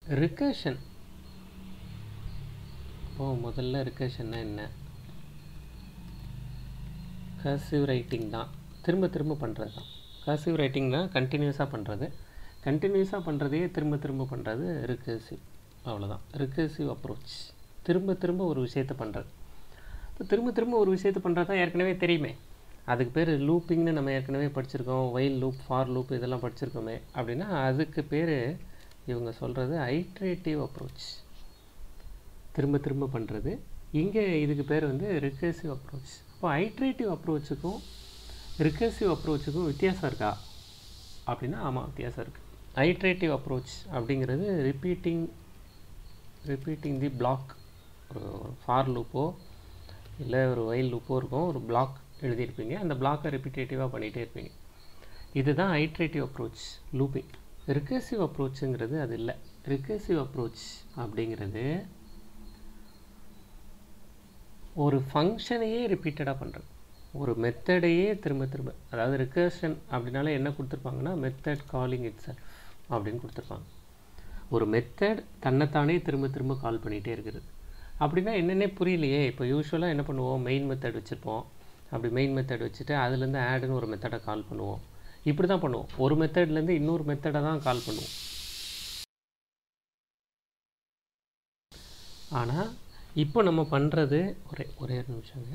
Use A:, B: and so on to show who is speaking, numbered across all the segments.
A: Recursion ஓ முதல்ல ரிகர்ஷன்னா என்ன cursive writing தான் திரும்ப திரும்ப பண்ணுறது தான் கர்சிவ் ரைட்டிங்னா கண்டினியூஸாக பண்ணுறது கண்டினியூஸாக பண்ணுறதையே திரும்ப திரும்ப பண்ணுறது ரிகர்சிவ் அவ்வளோதான் ரிகர்சிவ் அப்ரோச் திரும்ப திரும்ப ஒரு விஷயத்தை பண்ணுறது இப்போ திரும்ப திரும்ப ஒரு விஷயத்தை பண்ணுறது தான் ஏற்கனவே தெரியுமே அதுக்கு பேர் லூப்பிங்னு நம்ம ஏற்கனவே படிச்சிருக்கோம் ஒயில் லூப் ஃபார் லூப் இதெல்லாம் படிச்சிருக்கோமே அப்படின்னா அதுக்கு பேர் இவங்க சொல்கிறது ஐட்ரேட்டிவ் அப்ரோச் திரும்ப திரும்ப பண்ணுறது இங்கே இதுக்கு பேர் வந்து ரிகர்சிவ் அப்ரோச் இப்போ ஐட்ரேட்டிவ் அப்ரோச்சுக்கும் ரிகர்சிவ் அப்ரோச்சுக்கும் வித்தியாசம் இருக்கா அப்படின்னா ஆமாம் வித்தியாசம் இருக்குது ஐட்ரேட்டிவ் அப்ரோச் அப்படிங்கிறது ரிப்பீட்டிங் ரிப்பீட்டிங் தி பிளாக் ஒரு ஃபார் லூப்போ இல்லை ஒரு ஒயில் லூப்போ இருக்கும் ஒரு பிளாக் எழுதியிருப்பீங்க அந்த பிளாக்கை ரிப்பீட்டேட்டிவாக பண்ணிகிட்டே இருப்பீங்க இதுதான் ஐட்ரேட்டிவ் அப்ரோச் லூப்பிங் ரிகர்சிவ் அப்ரோச்சுங்கிறது அது இல்லை ரிகர்சிவ் அப்ரோச் அப்படிங்கிறது ஒரு ஃபங்க்ஷனையே ரிப்பீட்டடாக பண்ணுறது ஒரு மெத்தடையே திரும்ப திரும்ப அதாவது ரிகர்ஷன் அப்படின்னாலே என்ன கொடுத்துருப்பாங்கன்னா மெத்தட் காலிங் இட் செல்ஃப் அப்படின்னு கொடுத்துருப்பாங்க ஒரு மெத்தட் தன்னைத்தானே திரும்ப திரும்ப கால் பண்ணிகிட்டே இருக்கிறது அப்படின்னா என்னென்னே புரியலையே இப்போ யூஸ்வலாக என்ன பண்ணுவோம் மெயின் மெத்தட் வச்சுருப்போம் அப்படி மெயின் மெத்தட் வச்சுட்டு அதுலேருந்து ஆடுன்னு ஒரு மெத்தடை கால் பண்ணுவோம் இப்படி தான் பண்ணுவோம் ஒரு மெத்தட்லேருந்து இன்னொரு மெத்தடை தான் கால் பண்ணுவோம் ஆனால் இப்போ நம்ம பண்ணுறது ஒரே ஒரே ஒரு நிமிஷங்க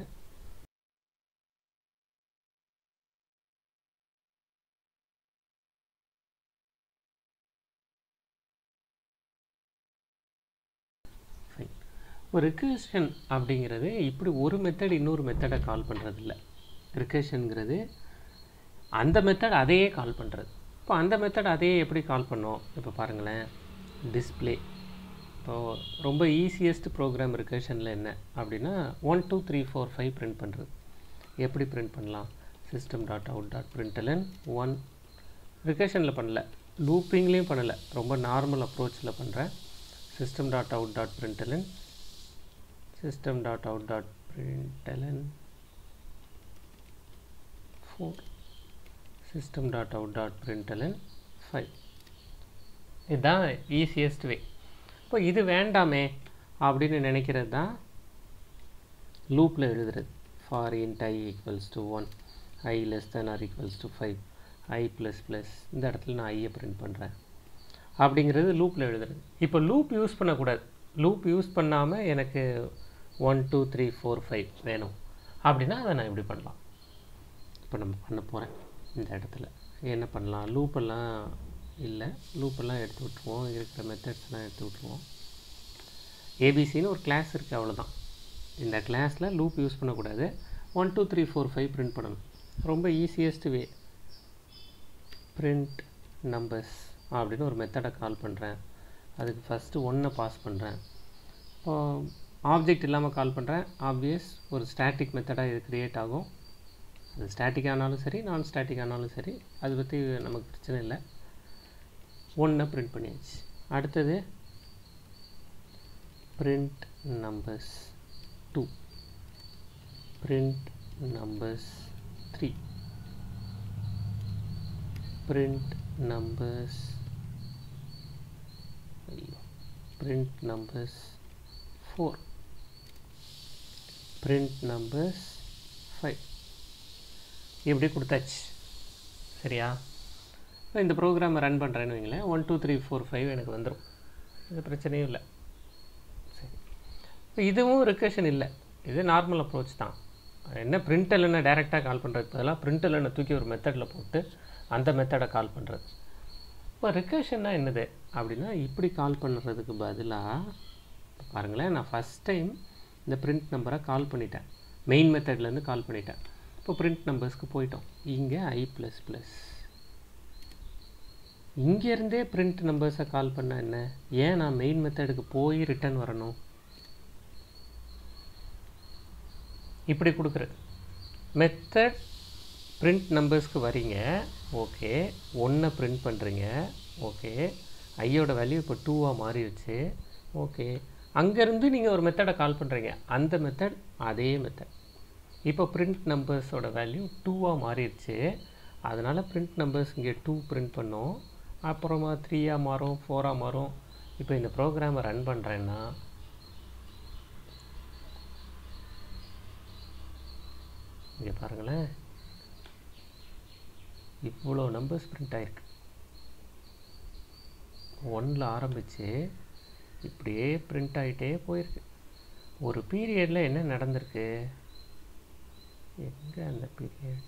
A: ஃபைன் ஒரு ரிகர்ஷன் அப்படிங்கிறது இப்படி ஒரு மெத்தட் இன்னொரு மெத்தடை கால் பண்ணுறது இல்லை ரிகர்ஷனுங்கிறது அந்த மெத்தட் அதையே கால் பண்ணுறது இப்போ அந்த மெத்தட் அதையே எப்படி கால் பண்ணோம் இப்போ பாருங்களேன் டிஸ்பிளே இப்போது ரொம்ப ஈஸியஸ்ட் ப்ரோக்ராம் ரிகர்ஷனில் என்ன அப்படின்னா one two three four five print பண்ணுறது எப்படி பிரிண்ட் பண்ணலாம் system dot out dot println one ரிகர்ஷனில் பண்ணல லூப்பிங்லேயும் பண்ணலை ரொம்ப நார்மல் அப்ரோச்சில் பண்ணுறேன் system dot out dot println system dot out dot println four system dot out dot println five இதுதான் ஈஸியஸ்ட் வே இப்போ இது வேண்டாமே அப்படின்னு நினைக்கிறது தான் லூப்பில் எழுதுறது for int I equals to one I less than or equals to five I plus plus இந்த இடத்துல நான் ஐயை பிரிண்ட் பண்ணுறேன் அப்படிங்கிறது லூப்பில் எழுதுறது இப்போ லூப் யூஸ் பண்ணக்கூடாது லூப் யூஸ் பண்ணாமல் எனக்கு one two three four five வேணும் அப்படின்னா அதை நான் இப்படி பண்ணலாம் இப்போ நம்ம பண்ண போகிறேன் இந்த இடத்துல என்ன பண்ணலாம் லூப்பெல்லாம் இல்லை லூப்பெல்லாம் எடுத்து விட்ருவோம் இருக்கிற மெத்தட்ஸ்லாம் எடுத்து விட்ருவோம் ஏபிசின்னு ஒரு கிளாஸ் இருக்குது அவ்வளோதான் இந்த கிளாஸில் லூப் யூஸ் பண்ணக்கூடாது one two three four five print பண்ணணும் ரொம்ப ஈஸியஸ்ட் வே பிரிண்ட் நம்பர்ஸ் அப்படின்னு ஒரு மெத்தடை கால் பண்ணுறேன் அதுக்கு ஃபஸ்ட்டு ஒன்றை பாஸ் பண்ணுறேன் இப்போ ஆப்ஜெக்ட் இல்லாமல் கால் பண்ணுறேன் ஆப்வியஸ் ஒரு ஸ்டாட்டிக் மெத்தடாக இது க்ரியேட் ஆகும் அது ஸ்டாட்டிக் ஆனாலும் சரி நான் ஸ்டாட்டிக் ஆனாலும் சரி அதை பற்றி நமக்கு பிரச்சனை இல்லை ஒன்றை பிரிண்ட் பண்ணியாச்சு அடுத்தது print numbers two print numbers three print numbers print numbers 4 print numbers 5 இப்படி கொடுத்தாச்சு சரியா இப்போ இந்த ப்ரோக்ராமை ரன் பண்ணுறேன்னு வைங்களேன் one two three four five எனக்கு வந்துடும் இது பிரச்சனையும் இல்லை சரி இப்போ இதுவும் ரிகர்ஷன் இல்லை இது நார்மல் அப்ரோச் தான் என்ன பிரிண்ட் இல்லைன்னா டேரெக்டாக கால் பண்ணுறதுக்கு பதிலாக பிரிண்ட் இல்லைன்னா தூக்கி ஒரு மெத்தடில் போட்டு அந்த மெத்தடை கால் பண்ணுறது இப்போ ரிகர்ஷன்னா என்னது அப்படின்னா இப்படி கால் பண்ணுறதுக்கு பதிலாக பாருங்களேன் நான் ஃபஸ்ட் டைம் இந்த பிரிண்ட் நம்பரை கால் பண்ணிட்டேன் மெயின் மெத்தட்லேருந்து கால் பண்ணிட்டேன் இப்போ பிரிண்ட் நம்பர்ஸ்க்கு போயிட்டோம் இங்கே ஐ ப்ளஸ் ப்ளஸ் இங்கேருந்தே பிரிண்ட் நம்பர்ஸை கால் பண்ண என்ன ஏன் நான் மெயின் மெத்தடுக்கு போய் ரிட்டர்ன் வரணும் இப்படி கொடுக்குறது மெத்தட் பிரிண்ட் நம்பர்ஸ்க்கு வரீங்க ஓகே ஒன்றை பிரிண்ட் பண்ணுறீங்க ஓகே ஐயோட வேல்யூ இப்போ டூவாக மாறிடுச்சு ஓகே அங்கேருந்து நீங்கள் ஒரு மெத்தடை கால் பண்ணுறீங்க அந்த மெத்தட் அதே மெத்தட் இப்போ பிரிண்ட் நம்பர்ஸோட வேல்யூ டூவாக மாறிடுச்சு அதனால் பிரிண்ட் நம்பர்ஸ் இங்கே டூ பிரிண்ட் பண்ணோம் அப்புறமா த்ரீயாக மாறும் ஃபோராக மாறும் இப்போ இந்த ப்ரோக்ராமை ரன் பண்ணுறேன்னா இங்கே பாருங்களேன் இவ்வளோ நம்பர்ஸ் பிரிண்ட் ஆயிருக்கு ஒன்றில் ஆரம்பித்து இப்படியே பிரிண்ட் ஆகிட்டே போயிருக்கு ஒரு பீரியடில் என்ன நடந்திருக்கு எங்கே அந்த period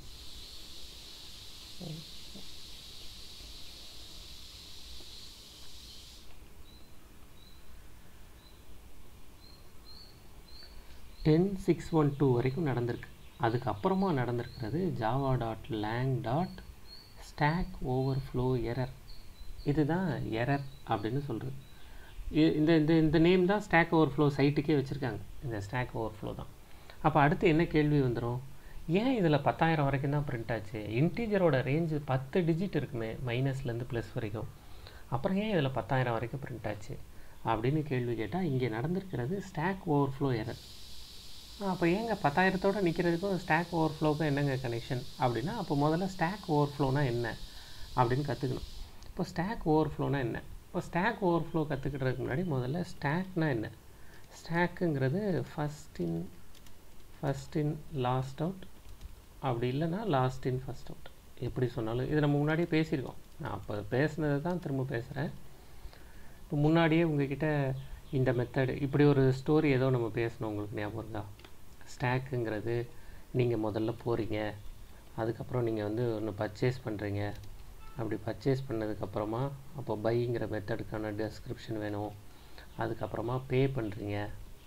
A: ten six one two வரைக்கும் நடந்திருக்கு அதுக்கப்புறமா நடந்திருக்கிறது Java dot lang dot stack overflow error இதுதான் எரர் அப்படின்னு சொல்கிறது இந்த இந்த இந்த நேம் தான் ஸ்டாக் ஓவர்ஃப்ளோ சைட்டுக்கே வச்சுருக்காங்க இந்த ஸ்டாக் ஓவர்ஃப்ளோ தான் அப்போ அடுத்து என்ன கேள்வி வந்துடும் ஏன் இதில் பத்தாயிரம் வரைக்கும் தான் பிரிண்ட் ஆச்சு இன்டீஜரோட ரேஞ்சு பத்து டிஜிட் இருக்குமே மைனஸ்லேருந்து ப்ளஸ் வரைக்கும் அப்புறம் ஏன் இதில் பத்தாயிரம் வரைக்கும் பிரிண்ட் ஆச்சு அப்படின்னு கேள்வி கேட்டால் இங்கே நடந்திருக்கிறது ஸ்டாக் ஓவர்ஃப்ளோ எரர் அப்போ ஏங்க பத்தாயிரத்தோடு நிற்கிறதுக்கும் ஸ்டாக் ஓவர்ஃப்ளோக்கும் என்னங்க கனெக்ஷன் அப்படின்னா அப்போ முதல்ல ஸ்டாக் ஓவர்ஃப்ளோனா என்ன அப்படின்னு கற்றுக்கணும் இப்போ ஸ்டாக் ஓவர்ஃப்ளோனா என்ன இப்போ ஸ்டாக் ஓவர்ஃப்ளோ கற்றுக்கிட்டதுக்கு முன்னாடி முதல்ல ஸ்டாக்னா என்ன ஸ்டாக்குங்கிறது first in first in last out அப்படி இல்லைன்னா லாஸ்ட் இன் ஃபஸ்ட் அவுட் எப்படி சொன்னாலும் இது நம்ம முன்னாடியே பேசியிருக்கோம் நான் அப்போ பேசுனதை தான் திரும்ப பேசுகிறேன் இப்போ முன்னாடியே உங்ககிட்ட இந்த மெத்தடு இப்படி ஒரு ஸ்டோரி ஏதோ நம்ம பேசணும் உங்களுக்கு ஞாபகம் இருக்கா ஸ்டாக்குங்கிறது நீங்கள் முதல்ல போகிறீங்க அதுக்கப்புறம் நீங்கள் வந்து ஒன்று பர்ச்சேஸ் பண்ணுறீங்க அப்படி பர்ச்சேஸ் பண்ணதுக்கப்புறமா அப்போ பைங்கிற மெத்தடுக்கான டெஸ்கிரிப்ஷன் வேணும் அதுக்கப்புறமா பே பண்ணுறீங்க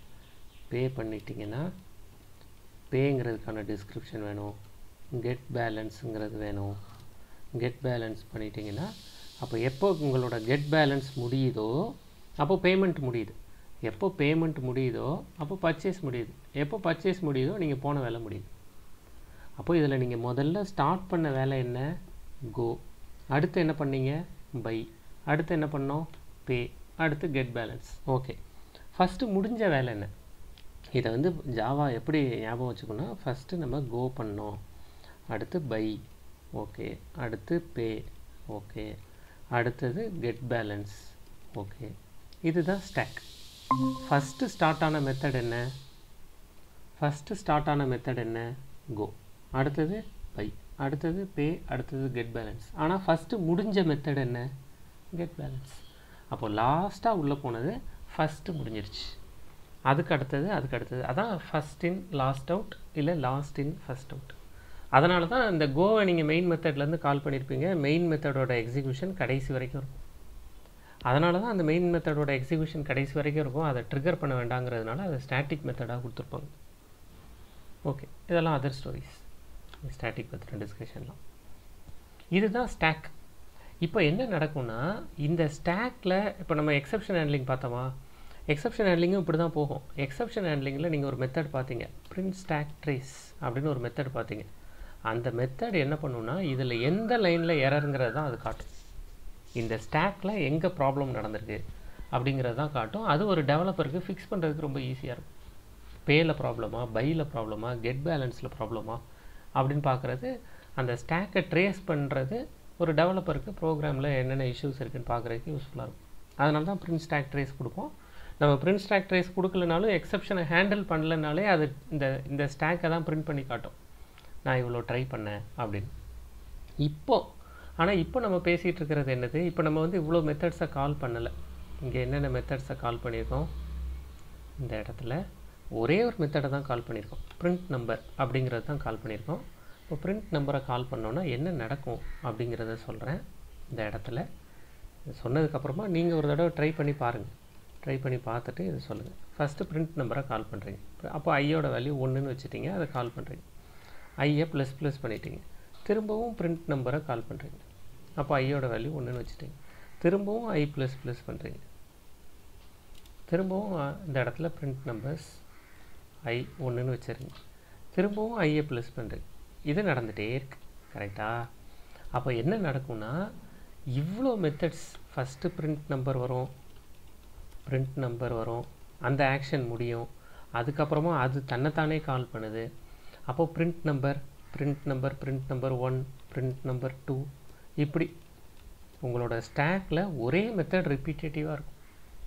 A: பே பண்ணிட்டீங்கன்னா பேங்கிறதுக்கான டிஸ்கிரிப்ஷன் வேணும் கெட் பேலன்ஸுங்கிறது வேணும் கெட் பேலன்ஸ் பண்ணிட்டீங்கன்னா அப்போ எப்போ உங்களோட கெட் பேலன்ஸ் முடியுதோ அப்போ பேமெண்ட் முடியுது எப்போ பேமெண்ட் முடியுதோ அப்போ பர்ச்சேஸ் முடியுது எப்போ பர்ச்சேஸ் முடியுதோ நீங்கள் போன வேலை முடியுது அப்போ இதில் நீங்கள் முதல்ல ஸ்டார்ட் பண்ண வேலை என்ன கோ அடுத்து என்ன பண்ணீங்க பை அடுத்து என்ன பண்ணோம் பே அடுத்து கெட் பேலன்ஸ் ஓகே ஃபஸ்ட்டு முடிஞ்ச வேலை என்ன இதை வந்து ஜாவா எப்படி ஞாபகம் வச்சுக்கணும் ஃபஸ்ட்டு நம்ம கோ பண்ணோம் அடுத்து பை ஓகே அடுத்து பே ஓகே அடுத்தது கெட் பேலன்ஸ் ஓகே இதுதான் ஸ்டாக் ஃபஸ்ட்டு ஸ்டார்ட் ஆன மெத்தட் என்ன ஃபஸ்ட்டு ஸ்டார்ட் ஆன மெத்தட் என்ன கோ அடுத்தது பை அடுத்தது பே அடுத்தது கெட் பேலன்ஸ் ஆனால் ஃபஸ்ட்டு முடிஞ்ச மெத்தட் என்ன கெட் பேலன்ஸ் அப்போ லாஸ்ட்டாக உள்ளே போனது ஃபஸ்ட்டு முடிஞ்சிருச்சு அதுக்கு அடுத்தது அதுக்கு அடுத்தது அதான் ஃபஸ்ட் இன் லாஸ்ட் அவுட் இல்லை லாஸ்ட் இன் ஃபஸ்ட் அவுட் அதனால தான் இந்த கோவை நீங்கள் மெயின் மெத்தட்லேருந்து கால் பண்ணியிருப்பீங்க மெயின் மெத்தடோட எக்ஸிக்யூஷன் கடைசி வரைக்கும் இருக்கும் அதனால தான் அந்த மெயின் மெத்தடோட எக்ஸிக்யூஷன் கடைசி வரைக்கும் இருக்கும் அதை ட்ரிகர் பண்ண வேண்டாங்கிறதுனால அதை ஸ்டாட்டிக் மெத்தடாக கொடுத்துருப்பாங்க ஓகே இதெல்லாம் அதர் ஸ்டோரிஸ் ஸ்டாட்டிக் பற்றின டிஸ்கஷன்லாம் இதுதான் ஸ்டாக் இப்போ என்ன நடக்கும்னா இந்த ஸ்டாக்கில் இப்போ நம்ம எக்ஸப்ஷன் ஹேண்ட்லிங் பார்த்தோமா எக்ஸப்ஷன் ஹேண்ட்லிங்கும் இப்படி தான் போகும் எக்ஸப்ஷன் ஹேண்ட்லிங்கில் நீங்கள் ஒரு மெத்தட் பார்த்தீங்க பிரிண்ட் ஸ்டாக் ட்ரேஸ் அப்படின்னு ஒரு மெத்தட் பார்த்தீங்க அந்த மெத்தட் என்ன பண்ணுன்னா இதில் எந்த லைனில் எரருங்கிறது தான் அது காட்டும் இந்த ஸ்டாக்கில் எங்கே ப்ராப்ளம் நடந்திருக்கு அப்படிங்கிறது தான் காட்டும் அது ஒரு டெவலப்பருக்கு ஃபிக்ஸ் பண்ணுறதுக்கு ரொம்ப ஈஸியாக இருக்கும் பேயில் ப்ராப்ளமா பையில் ப்ராப்ளமா கெட் பேலன்ஸில் ப்ராப்ளமா அப்படின்னு பார்க்குறது அந்த ஸ்டாக்கை ட்ரேஸ் பண்ணுறது ஒரு டெவலப்பருக்கு ப்ரோக்ராமில் என்னென்ன இஷ்யூஸ் இருக்குன்னு பார்க்குறதுக்கு யூஸ்ஃபுல்லாக இருக்கும் அதனால தான் பிரிண்ட் ஸ்டாக் ட்ரேஸ் கொடுப்போம் நம்ம பிரிண்ட் ஸ்டாக் ட்ரேஸ் கொடுக்கலனாலும் எக்ஸப்ஷனை ஹேண்டில் பண்ணலனாலே அது இந்த இந்த ஸ்டாக்கை தான் பிரிண்ட் பண்ணி காட்டும் நான் இவ்வளோ ட்ரை பண்ணேன் அப்படின்னு இப்போ ஆனால் இப்போ நம்ம பேசிகிட்டு இருக்கிறது என்னது இப்போ நம்ம வந்து இவ்வளோ மெத்தட்ஸை கால் பண்ணலை இங்கே என்னென்ன மெத்தட்ஸை கால் பண்ணியிருக்கோம் இந்த இடத்துல ஒரே ஒரு மெத்தடை தான் கால் பண்ணியிருக்கோம் பிரிண்ட் நம்பர் அப்படிங்கிறது தான் கால் பண்ணியிருக்கோம் இப்போ பிரிண்ட் நம்பரை கால் பண்ணோன்னா என்ன நடக்கும் அப்படிங்கிறத சொல்கிறேன் இந்த இடத்துல சொன்னதுக்கப்புறமா நீங்கள் ஒரு தடவை ட்ரை பண்ணி பாருங்கள் ட்ரை பண்ணி பார்த்துட்டு இதை சொல்லுங்கள் ஃபஸ்ட்டு பிரிண்ட் நம்பரை கால் பண்ணுறீங்க அப்போ ஐயோட வேல்யூ ஒன்றுன்னு வச்சுட்டீங்க அதை கால் பண்ணுறீங்க ஐயை ப்ளஸ் ப்ளஸ் பண்ணிட்டீங்க திரும்பவும் பிரிண்ட் நம்பரை கால் பண்ணுறீங்க அப்போ ஐயோட வேல்யூ ஒன்றுன்னு வச்சுட்டீங்க திரும்பவும் ஐ ப்ளஸ் ப்ளஸ் பண்ணுறீங்க திரும்பவும் இந்த இடத்துல பிரிண்ட் நம்பர்ஸ் ஐ ஒன்றுன்னு வச்சுருங்க திரும்பவும் ஐயை ப்ளஸ் பண்ணுறீங்க இது நடந்துகிட்டே இருக்கு கரெக்டாக அப்போ என்ன நடக்கும்னா இவ்வளோ மெத்தட்ஸ் ஃபஸ்ட்டு பிரிண்ட் நம்பர் வரும் பிரிண்ட் நம்பர் வரும் அந்த ஆக்ஷன் முடியும் அதுக்கப்புறமா அது தன்னைத்தானே கால் பண்ணுது அப்போது print number print number print number one print number two இப்படி உங்களோட ஸ்டாக்கில் ஒரே மெத்தட் ரிப்பீட்டேட்டிவாக இருக்கும்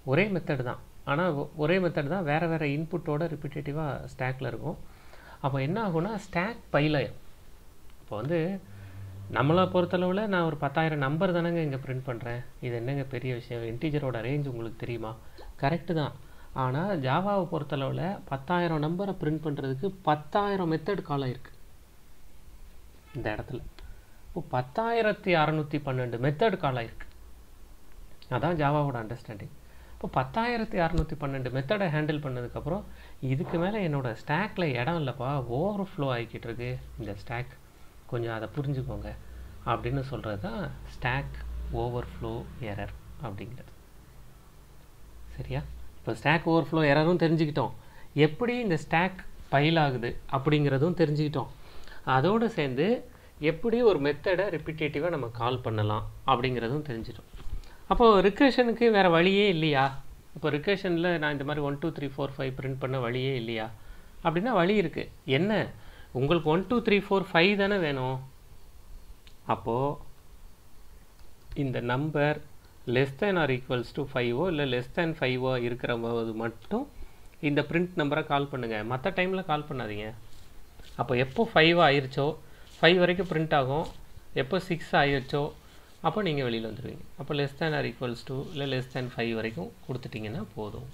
A: ஒரே மெத்தட் தான் ஆனால் ஒரே மெத்தட் தான் வேறு வேறு இன்புட்டோட ரிப்பிட்டேட்டிவாக ஸ்டாக்கில் இருக்கும் அப்போ என்ன ஆகும்னா ஸ்டாக் பைலாயிரும் இப்போ வந்து நம்மளை பொறுத்தளவில் நான் ஒரு பத்தாயிரம் நம்பர் தானேங்க இங்கே பிரிண்ட் பண்ணுறேன் இது என்னங்க பெரிய விஷயம் இன்டீஜரோட ரேஞ்ச் உங்களுக்கு தெரியுமா கரெக்டு தான் ஆனால் ஜாவாவை பொறுத்தளவில் பத்தாயிரம் நம்பரை பிரிண்ட் பண்ணுறதுக்கு பத்தாயிரம் மெத்தட் கால் ஆயிருக்கு இந்த இடத்துல இப்போ பத்தாயிரத்தி அறநூற்றி பன்னெண்டு மெத்தட் கால் ஆயிருக்கு அதான் ஜாவாவோட அண்டர்ஸ்டாண்டிங் இப்போ பத்தாயிரத்தி அறநூற்றி பன்னெண்டு மெத்தடை ஹேண்டில் பண்ணதுக்கப்புறம் இதுக்கு மேலே என்னோட ஸ்டாக்கில் இடம் இல்லைப்பா ஓவர் ஃப்ளோ ஆகிக்கிட்டு இருக்கு இந்த ஸ்டாக் கொஞ்சம் அதை புரிஞ்சுக்கோங்க அப்படின்னு சொல்கிறது தான் ஸ்டாக் ஓவர் ஃப்ளோ எரர் அப்படிங்கிறது சரியா இப்போ ஸ்டாக் ஓவர் ஃப்ளோ எரரும் தெரிஞ்சுக்கிட்டோம் எப்படி இந்த ஸ்டாக் பைல் ஆகுது அப்படிங்கிறதும் தெரிஞ்சுக்கிட்டோம் அதோடு சேர்ந்து எப்படி ஒரு மெத்தடை ரிப்பிட்டேட்டிவாக நம்ம கால் பண்ணலாம் அப்படிங்கிறதும் தெரிஞ்சிட்டோம் அப்போது ரிக்ரெஷனுக்கு வேறு வழியே இல்லையா இப்போ ரிக்ரெஷனில் நான் இந்த மாதிரி one two three four five print பண்ண வழியே இல்லையா அப்படின்னா வழி இருக்குது என்ன உங்களுக்கு one two three four five தானே வேணும் அப்போது இந்த number less than or equals to ஃபைவோ இல்லை லெஸ் தேன் ஃபைவோ இருக்கிற போது மட்டும் இந்த பிரிண்ட் நம்பரை கால் பண்ணுங்கள் மற்ற டைமில் கால் பண்ணாதீங்க அப்போ எப்போ ஃபைவ் ஆயிருச்சோ ஃபைவ் வரைக்கும் பிரிண்ட் ஆகும் எப்போ சிக்ஸ் ஆயிருச்சோ அப்போ நீங்கள் வெளியில் வந்துடுவீங்க அப்போ less than or equals to இல்லை லெஸ் தேன் ஃபைவ் வரைக்கும் கொடுத்துட்டிங்கன்னா போதும்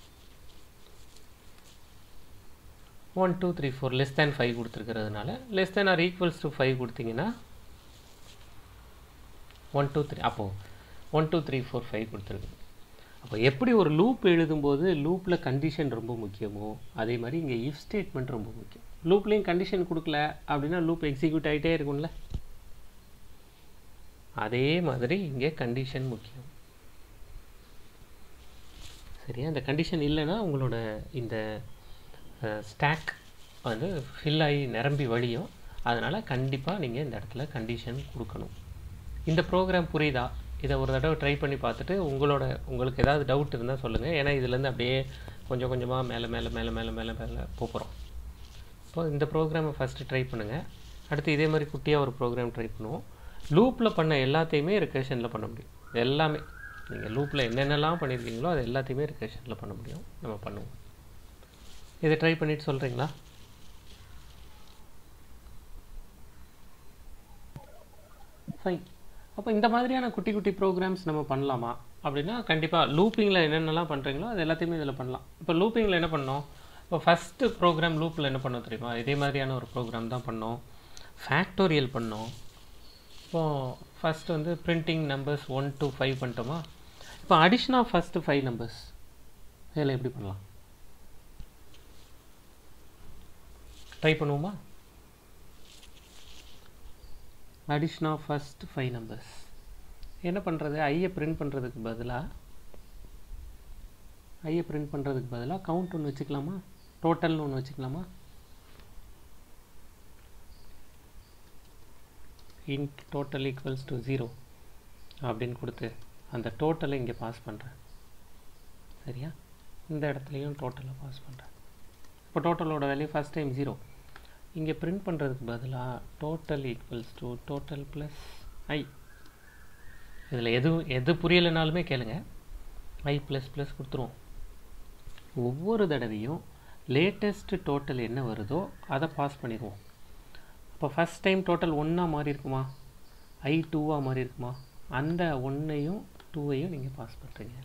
A: one two three four less than five கொடுத்துருக்கிறதுனால less than or equals to five கொடுத்தீங்கன்னா ஒன் டூ த்ரீ அப்போது one two three four five கொடுத்துருக்கு அப்போ எப்படி ஒரு லூப் எழுதும்போது லூப்பில் கண்டிஷன் ரொம்ப முக்கியமோ அதே மாதிரி இங்கே இஃப் ஸ்டேட்மெண்ட் ரொம்ப முக்கியம் லூப்லேயும் கண்டிஷன் கொடுக்கல அப்படின்னா லூப் எக்ஸிக்யூட் ஆகிட்டே இருக்கும்ல அதே மாதிரி இங்கே கண்டிஷன் முக்கியம் சரியா இந்த கண்டிஷன் இல்லைன்னா உங்களோட இந்த ஸ்டாக் வந்து ஃபில் ஆகி நிரம்பி வழியும் அதனால் கண்டிப்பாக நீங்கள் இந்த இடத்துல கண்டிஷன் கொடுக்கணும் இந்த ப்ரோக்ராம் புரியுதா இதை ஒரு தடவை ட்ரை பண்ணி பார்த்துட்டு உங்களோட உங்களுக்கு ஏதாவது டவுட் இருந்தால் சொல்லுங்கள் ஏன்னா இதுலேருந்து அப்படியே கொஞ்சம் கொஞ்சமாக மேலே மேலே மேலே மேலே மேலே மேலே போகிறோம் இப்போ இந்த ப்ரோக்ராமை ஃபஸ்ட்டு ட்ரை பண்ணுங்கள் அடுத்து இதே மாதிரி குட்டியாக ஒரு ப்ரோக்ராம் ட்ரை பண்ணுவோம் லூப்பில் பண்ண எல்லாத்தையுமே ரிகர்ஷனில் பண்ண முடியும் எல்லாமே நீங்கள் லூப்பில் என்னென்னலாம் பண்ணியிருக்கீங்களோ அது எல்லாத்தையுமே ரிகர்ஷனில் பண்ண முடியும் நம்ம பண்ணுவோம் இதை ட்ரை பண்ணிட்டு சொல்கிறீங்களா ஃபைன் அப்போ இந்த மாதிரியான குட்டி குட்டி ப்ரோக்ராம்ஸ் நம்ம பண்ணலாமா அப்படின்னா கண்டிப்பாக லூப்பிங்கில் என்னென்னலாம் பண்ணுறீங்களோ அது எல்லாத்தையுமே இதில் பண்ணலாம் இப்போ லூப்பிங்கில் என்ன பண்ணோம் இப்போ ஃபஸ்ட்டு ப்ரோக்ராம் லூப்பில் என்ன பண்ணோம் தெரியுமா இதே மாதிரியான ஒரு ப்ரோக்ராம் தான் பண்ணோம் ஃபேக்டோரியல் பண்ணோம் இப்போது ஃபஸ்ட் வந்து printing numbers one to five பண்ணிட்டோமா இப்போ அடிஷனாக ஃபஸ்ட்டு ஃபைவ் நம்பர்ஸ் இதில் எப்படி பண்ணலாம் ட்ரை பண்ணுவோமா addition of first five numbers என்ன பண்ணுறது ஐயை பிரிண்ட் பண்ணுறதுக்கு பதிலாக ஐயை பிரிண்ட் பண்ணுறதுக்கு பதிலாக கவுண்ட் ஒன்று வச்சுக்கலாமா டோட்டல்னு ஒன்று வச்சுக்கலாமா int total equals to zero அப்படின்னு கொடுத்து அந்த டோட்டலை இங்கே பாஸ் பண்ணுறேன் சரியா இந்த இடத்துலையும் டோட்டலை பாஸ் பண்ணுறேன் இப்போ டோட்டலோட வேல்யூ ஃபஸ்ட் டைம் ஜீரோ இங்கே பிரிண்ட் பண்ணுறதுக்கு பதிலாக total equals to total plus I இதில் எது எது புரியலைனாலுமே கேளுங்க ஐ ப்ளஸ் ப்ளஸ் கொடுத்துருவோம் ஒவ்வொரு தடவையும் லேட்டஸ்ட் டோட்டல் என்ன வருதோ அதை பாஸ் பண்ணிடுவோம் இப்போ ஃபஸ்ட் டைம் டோட்டல் ஒன்றா மாறி இருக்குமா ஐ டூவாக மாறி இருக்குமா அந்த ஒன்றையும் டூவையும் நீங்கள் பாஸ் பண்ணுறீங்க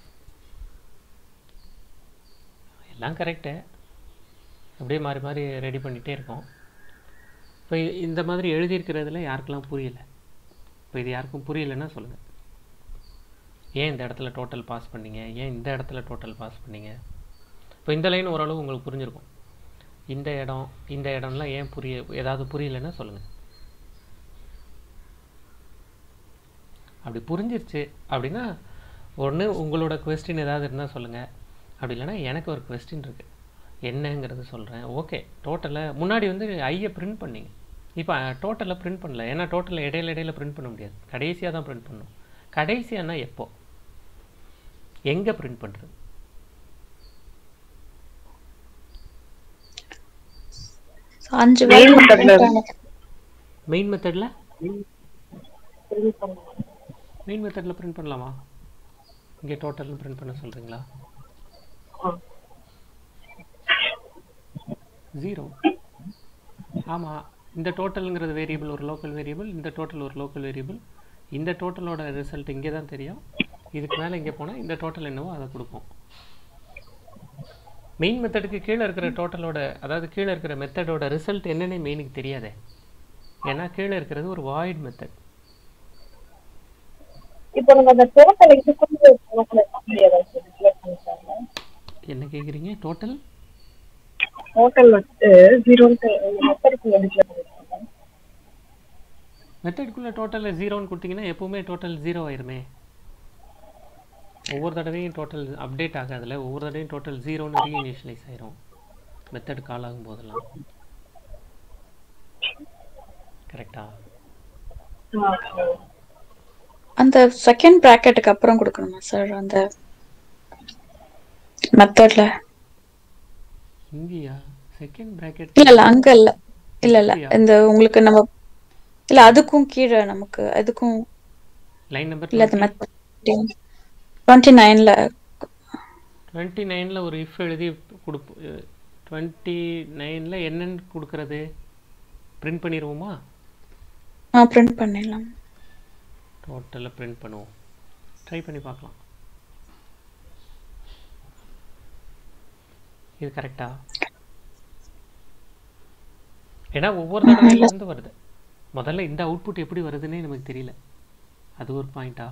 A: எல்லாம் கரெக்டு அப்படியே மாறி மாறி ரெடி பண்ணிகிட்டே இருக்கோம் இப்போ இந்த மாதிரி எழுதியிருக்கிறதுல யாருக்கெல்லாம் புரியல இப்போ இது யாருக்கும் புரியலைன்னா சொல்லுங்கள் ஏன் இந்த இடத்துல டோட்டல் பாஸ் பண்ணீங்க ஏன் இந்த இடத்துல டோட்டல் பாஸ் பண்ணீங்க இப்போ இந்த லைன் ஓரளவு உங்களுக்கு புரிஞ்சிருக்கும் இந்த இடம் இந்த இடம்லாம் ஏன் புரிய ஏதாவது புரியலைன்னா சொல்லுங்கள் அப்படி புரிஞ்சிருச்சு அப்படின்னா ஒன்று உங்களோட கொஸ்டின் ஏதாவது இருந்தால் சொல்லுங்கள் அப்படி இல்லைன்னா எனக்கு ஒரு கொஸ்டின் இருக்குது என்னங்கிறத சொல்கிறேன் ஓகே டோட்டலில் முன்னாடி வந்து ஐயை பிரிண்ட் பண்ணிங்க இப்போ டோட்டலில் பிரிண்ட் பண்ணல ஏன்னா டோட்டலில் இடையில இடையில பிரிண்ட் பண்ண முடியாது கடைசியாக தான் பிரிண்ட் பண்ணணும் கடைசியானா எப்போ எங்கே பிரிண்ட் பண்ணுறது
B: அஞ்சு
C: Main
B: வேல்யூ
C: method ல
A: மெயின் மெத்தடில் மெயின் மெத்தடில் பிரிண்ட் பண்ணலாமா இங்கே டோட்டல்னு பிரிண்ட் பண்ண சொல்கிறீங்களா
C: ஆ.
A: ஜீரோ ஆமாம் இந்த டோட்டலுங்கிறது வேரியபிள் ஒரு லோக்கல் வேரியபிள் இந்த டோட்டல் ஒரு லோக்கல் வேரியபிள் இந்த டோட்டலோட ரிசல்ட் இங்கே தான் தெரியும் இதுக்கு மேலே இங்கே போனால் இந்த டோட்டல் என்னவோ அதை கொடுப்போம் மெயின் மெத்தடுக்கு கீழே இருக்கிற டோட்டலோட அதாவது கீழே இருக்கிற மெத்தடோட ரிசல்ட் என்னன்னே மெயினுக்கு தெரியாதே ஏன்னா கீழே இருக்கிறது ஒரு வாய்ட் மெத்தட்
C: இப்போ நம்ம அந்த டோட்டல் இதுக்குள்ள டோட்டல் ஏதாச்சும் டிக்ளேர் பண்ணிட்டாங்க
A: என்ன கேட்குறீங்க டோட்டல்
C: டோட்டல் வந்து ஜீரோன்ட்டு மெத்தடுக்குள்ள டிக்ளேர் பண்ணிட்டாங்க
A: மெத்தடுக்குள்ளே டோட்டலில் ஜீரோன்னு கொடுத்தீங்கன்னா எப்போவுமே டோட்டல் ஜீரோ ஆயிருமே ஒவ்வொரு தடவையும் டோட்டல் அப்டேட் ஆகாதுல்ல ஒவ்வொரு தடவையும் டோட்டல் ஜீரோன்னு ரீஇனிஷியலைஸ் ஆயிரும் மெத்தட் கால் ஆகும் போதெல்லாம் கரெக்டா
B: அந்த செகண்ட் பிராக்கெட்டுக்கு அப்புறம் கொடுக்கணுமா சார் அந்த மெத்தட்ல
A: இங்கேயா செகண்ட் ப்ராக்கெட்
B: இல்ல இல்ல அங்க இல்ல இல்ல இல்ல இந்த உங்களுக்கு நம்ம இல்ல அதுக்கும் கீழே நமக்கு அதுக்கும்
A: லைன் நம்பர்
B: இல்ல அந்த மெத்தட் டுவெண்ட்டி நைன்ல
A: டுவெண்ட்டி நைனில் ஒரு இஃப் எழுதி கொடுப்போம் டுவெண்ட்டி நைனில் என்னன்னு கொடுக்கறது பிரிண்ட் பண்ணிடுவோமா
B: ஆ பிரிண்ட் பண்ணிடலாம்
A: டோட்டலில் பிரிண்ட் பண்ணுவோம் ட்ரை பண்ணி பார்க்கலாம் இது கரெக்டா ஏன்னா ஒவ்வொரு தடவையில இருந்து வருது முதல்ல இந்த அவுட்புட் எப்படி வருதுன்னே நமக்கு தெரியல அது ஒரு பாயிண்டா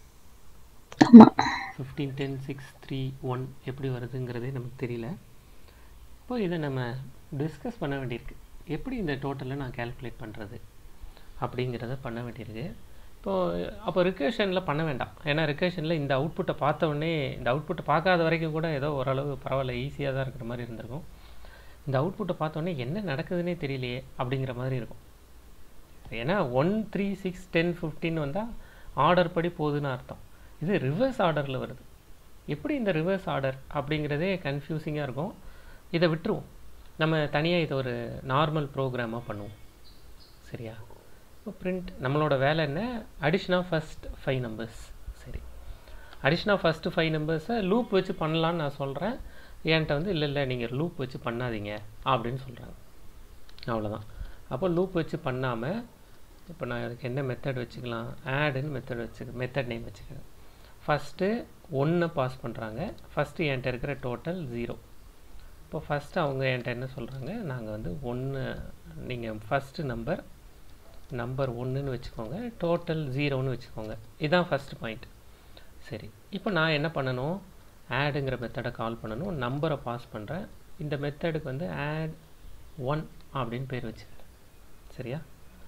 B: ஆமா
A: fifteen ten six three one எப்படி வருதுங்கிறதே நமக்கு தெரியல இப்போ இதை நம்ம டிஸ்கஸ் பண்ண வேண்டியிருக்கு எப்படி இந்த டோட்டலை நான் கால்குலேட் பண்ணுறது அப்படிங்கிறத பண்ண வேண்டியிருக்கு இப்போது அப்போ ரிகர்ஷனில் பண்ண வேண்டாம் ஏன்னா ரிகர்ஷனில் இந்த அவுட்புட்டை பார்த்த உடனே இந்த அவுட்புட்டை பார்க்காத வரைக்கும் கூட ஏதோ ஓரளவு பரவாயில்ல ஈஸியாக தான் இருக்கிற மாதிரி இருந்திருக்கும் இந்த அவுட்புட்டை பார்த்த உடனே என்ன நடக்குதுன்னே தெரியலையே அப்படிங்கிற மாதிரி இருக்கும் ஏன்னா one three six ten fifteen வந்தால் ஆர்டர் படி போகுதுன்னு அர்த்தம் இது ரிவர்ஸ் ஆர்டரில் வருது எப்படி இந்த ரிவர்ஸ் ஆர்டர் அப்படிங்கிறதே கன்ஃபியூசிங்காக இருக்கும் இதை விட்டுருவோம் நம்ம தனியாக இதை ஒரு நார்மல் ப்ரோக்ராமாக பண்ணுவோம் சரியா இப்போ பிரிண்ட் நம்மளோட வேலை என்ன addition of first five numbers சரி அடிஷன் ஆஃப் ஃபஸ்ட்டு ஃபைவ் நம்பர்ஸை லூப் வச்சு பண்ணலான்னு நான் சொல்கிறேன் என்கிட்ட வந்து இல்லை இல்லை நீங்கள் லூப் வச்சு பண்ணாதீங்க அப்படின்னு சொல்கிறாங்க அவ்வளோதான் அப்போ லூப் வச்சு பண்ணாமல் இப்போ நான் அதுக்கு என்ன மெத்தட் வச்சுக்கலாம் ஆடுன்னு மெத்தட் வச்சுக்க மெத்தட் நேம் வச்சுக்கிறேன் ஃபஸ்ட்டு ஒன்றை பாஸ் பண்ணுறாங்க ஃபஸ்ட்டு என்கிட்ட இருக்கிற டோட்டல் ஜீரோ இப்போ ஃபஸ்ட்டு அவங்க என்கிட்ட என்ன சொல்கிறாங்க நாங்கள் வந்து ஒன்று நீங்கள் ஃபஸ்ட்டு நம்பர் நம்பர் ஒன்றுன்னு வச்சுக்கோங்க டோட்டல் ஜீரோன்னு வச்சுக்கோங்க இதுதான் ஃபஸ்ட்டு பாயிண்ட் சரி இப்போ நான் என்ன பண்ணணும் ஆடுங்கிற மெத்தடை கால் பண்ணணும் நம்பரை பாஸ் பண்ணுறேன் இந்த மெத்தடுக்கு வந்து ஆட் ஒன் அப்படின்னு பேர் வச்சுக்கிறேன் சரியா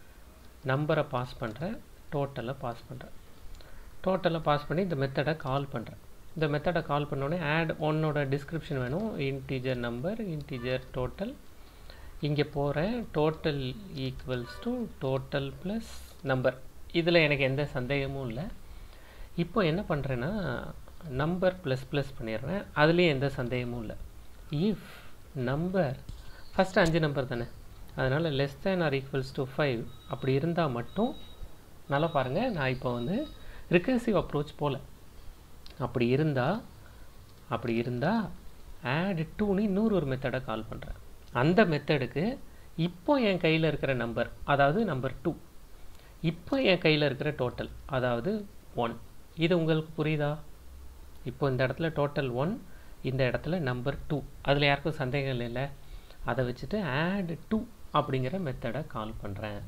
A: நம்பரை பாஸ் பண்ணுறேன் டோட்டலை பாஸ் பண்ணுறேன் டோட்டலை பாஸ் பண்ணி இந்த மெத்தடை கால் பண்ணுறேன் இந்த மெத்தடை கால் பண்ணோடனே ஆட் ஒன்னோட டிஸ்கிரிப்ஷன் வேணும் இன்டீஜர் நம்பர் இன்டீஜர் டோட்டல் இங்கே போகிறேன் total equals to total plus number இதில் எனக்கு எந்த சந்தேகமும் இல்லை இப்போ என்ன பண்ணுறேன்னா நம்பர் ப்ளஸ் ப்ளஸ் பண்ணிடுறேன் அதுலேயும் எந்த சந்தேகமும் இல்லை இஃப் நம்பர் ஃபஸ்ட்டு அஞ்சு நம்பர் தானே அதனால் less than or equals to five அப்படி இருந்தால் மட்டும் நல்லா பாருங்கள் நான் இப்போ வந்து ரிகர்சிவ் அப்ரோச் போல் அப்படி இருந்தால் அப்படி இருந்தால் ஆட் டூன்னு இன்னொரு ஒரு மெத்தடை கால் பண்ணுறேன் அந்த மெத்தடுக்கு இப்போ என் கையில் இருக்கிற நம்பர் அதாவது நம்பர் டூ இப்போ என் கையில் இருக்கிற டோட்டல் அதாவது ஒன் இது உங்களுக்கு புரியுதா இப்போ இந்த இடத்துல டோட்டல் ஒன் இந்த இடத்துல நம்பர் டூ அதில் யாருக்கும் சந்தேகம் இல்லைல்ல அதை வச்சுட்டு ஆட் டூ அப்படிங்கிற மெத்தடை கால் பண்ணுறேன்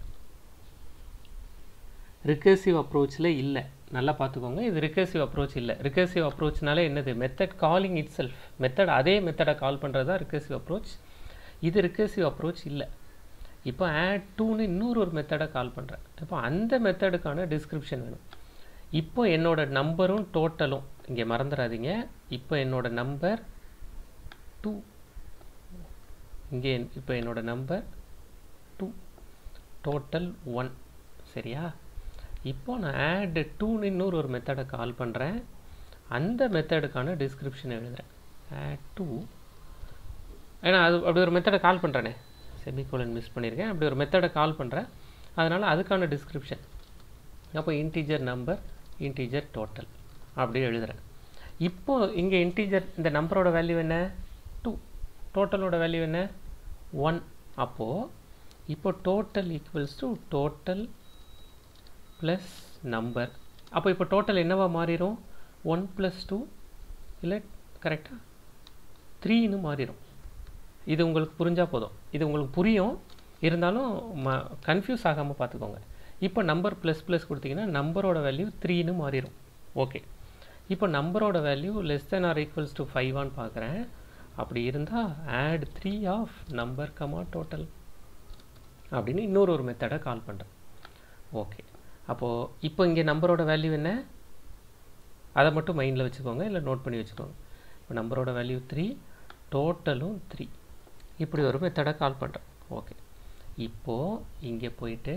A: ரிகர்சிவ் அப்ரோச்சில் இல்லை நல்லா பார்த்துக்கோங்க இது ரிகர்சிவ் அப்ரோச் இல்லை ரிகர்சிவ் அப்ரோச்னால என்னது method calling itself method அதே மெத்தடை கால் பண்ணுறது தான் ரிகர்சிவ் அப்ரோச் இது ரிகர்சிவ் அப்ரோச் இல்லை இப்போ ஆட் டூன்னு இன்னொரு ஒரு மெத்தடை கால் பண்ணுறேன் இப்போ அந்த மெத்தடுக்கான டிஸ்கிரிப்ஷன் வேணும் இப்போ என்னோட நம்பரும் டோட்டலும் இங்கே மறந்துடாதீங்க இப்போ என்னோட நம்பர் டூ இங்கே இப்போ என்னோட நம்பர் டூ டோட்டல் ஒன் சரியா இப்போ நான் ஆட் டூன்னு இன்னொரு ஒரு மெத்தடை கால் பண்ணுறேன் அந்த மெத்தடுக்கான டிஸ்கிரிப்ஷன் எழுதுகிறேன் ஆட் டூ ஏன்னா அது அப்படி ஒரு மெத்தடை கால் பண்ணுறேனே செமிகோலன் மிஸ் பண்ணியிருக்கேன் அப்படி ஒரு மெத்தடை கால் பண்ணுறேன் அதனால் அதுக்கான டிஸ்கிரிப்ஷன் அப்போ இன்டீஜர் நம்பர் இன்டீஜர் டோட்டல் அப்படி எழுதுகிறேன் இப்போ இங்கே இன்டீஜர் இந்த நம்பரோட வேல்யூ என்ன டூ டோட்டலோட வேல்யூ என்ன ஒன் அப்போது இப்போ total equals to total plus number அப்போ இப்போ டோட்டல் என்னவா மாறிடும் ஒன் ப்ளஸ் டூ இல்லை கரெக்டாக த்ரீன்னு மாறிடும் இது உங்களுக்கு புரிஞ்சால் போதும் இது உங்களுக்கு புரியும் இருந்தாலும் ம கன்ஃபியூஸ் ஆகாமல் பார்த்துக்கோங்க இப்போ நம்பர் ப்ளஸ் ப்ளஸ் கொடுத்தீங்கன்னா நம்பரோட வேல்யூ த்ரீன்னு மாறிடும் ஓகே இப்போ நம்பரோட value less than or equals to ஃபைவான்னு பார்க்குறேன் அப்படி இருந்தால் add three of number comma total அப்படின்னு இன்னொரு ஒரு மெத்தடை கால் பண்ணுறேன் ஓகே அப்போது இப்போ இங்கே நம்பரோட வேல்யூ என்ன அதை மட்டும் மைண்டில் வச்சுக்கோங்க இல்லை நோட் பண்ணி வச்சுக்கோங்க இப்போ நம்பரோட வேல்யூ த்ரீ டோட்டலும் த்ரீ இப்படி ஒரு மெத்தடை கால் பண்ணுறேன் ஓகே இப்போது இங்கே போயிட்டு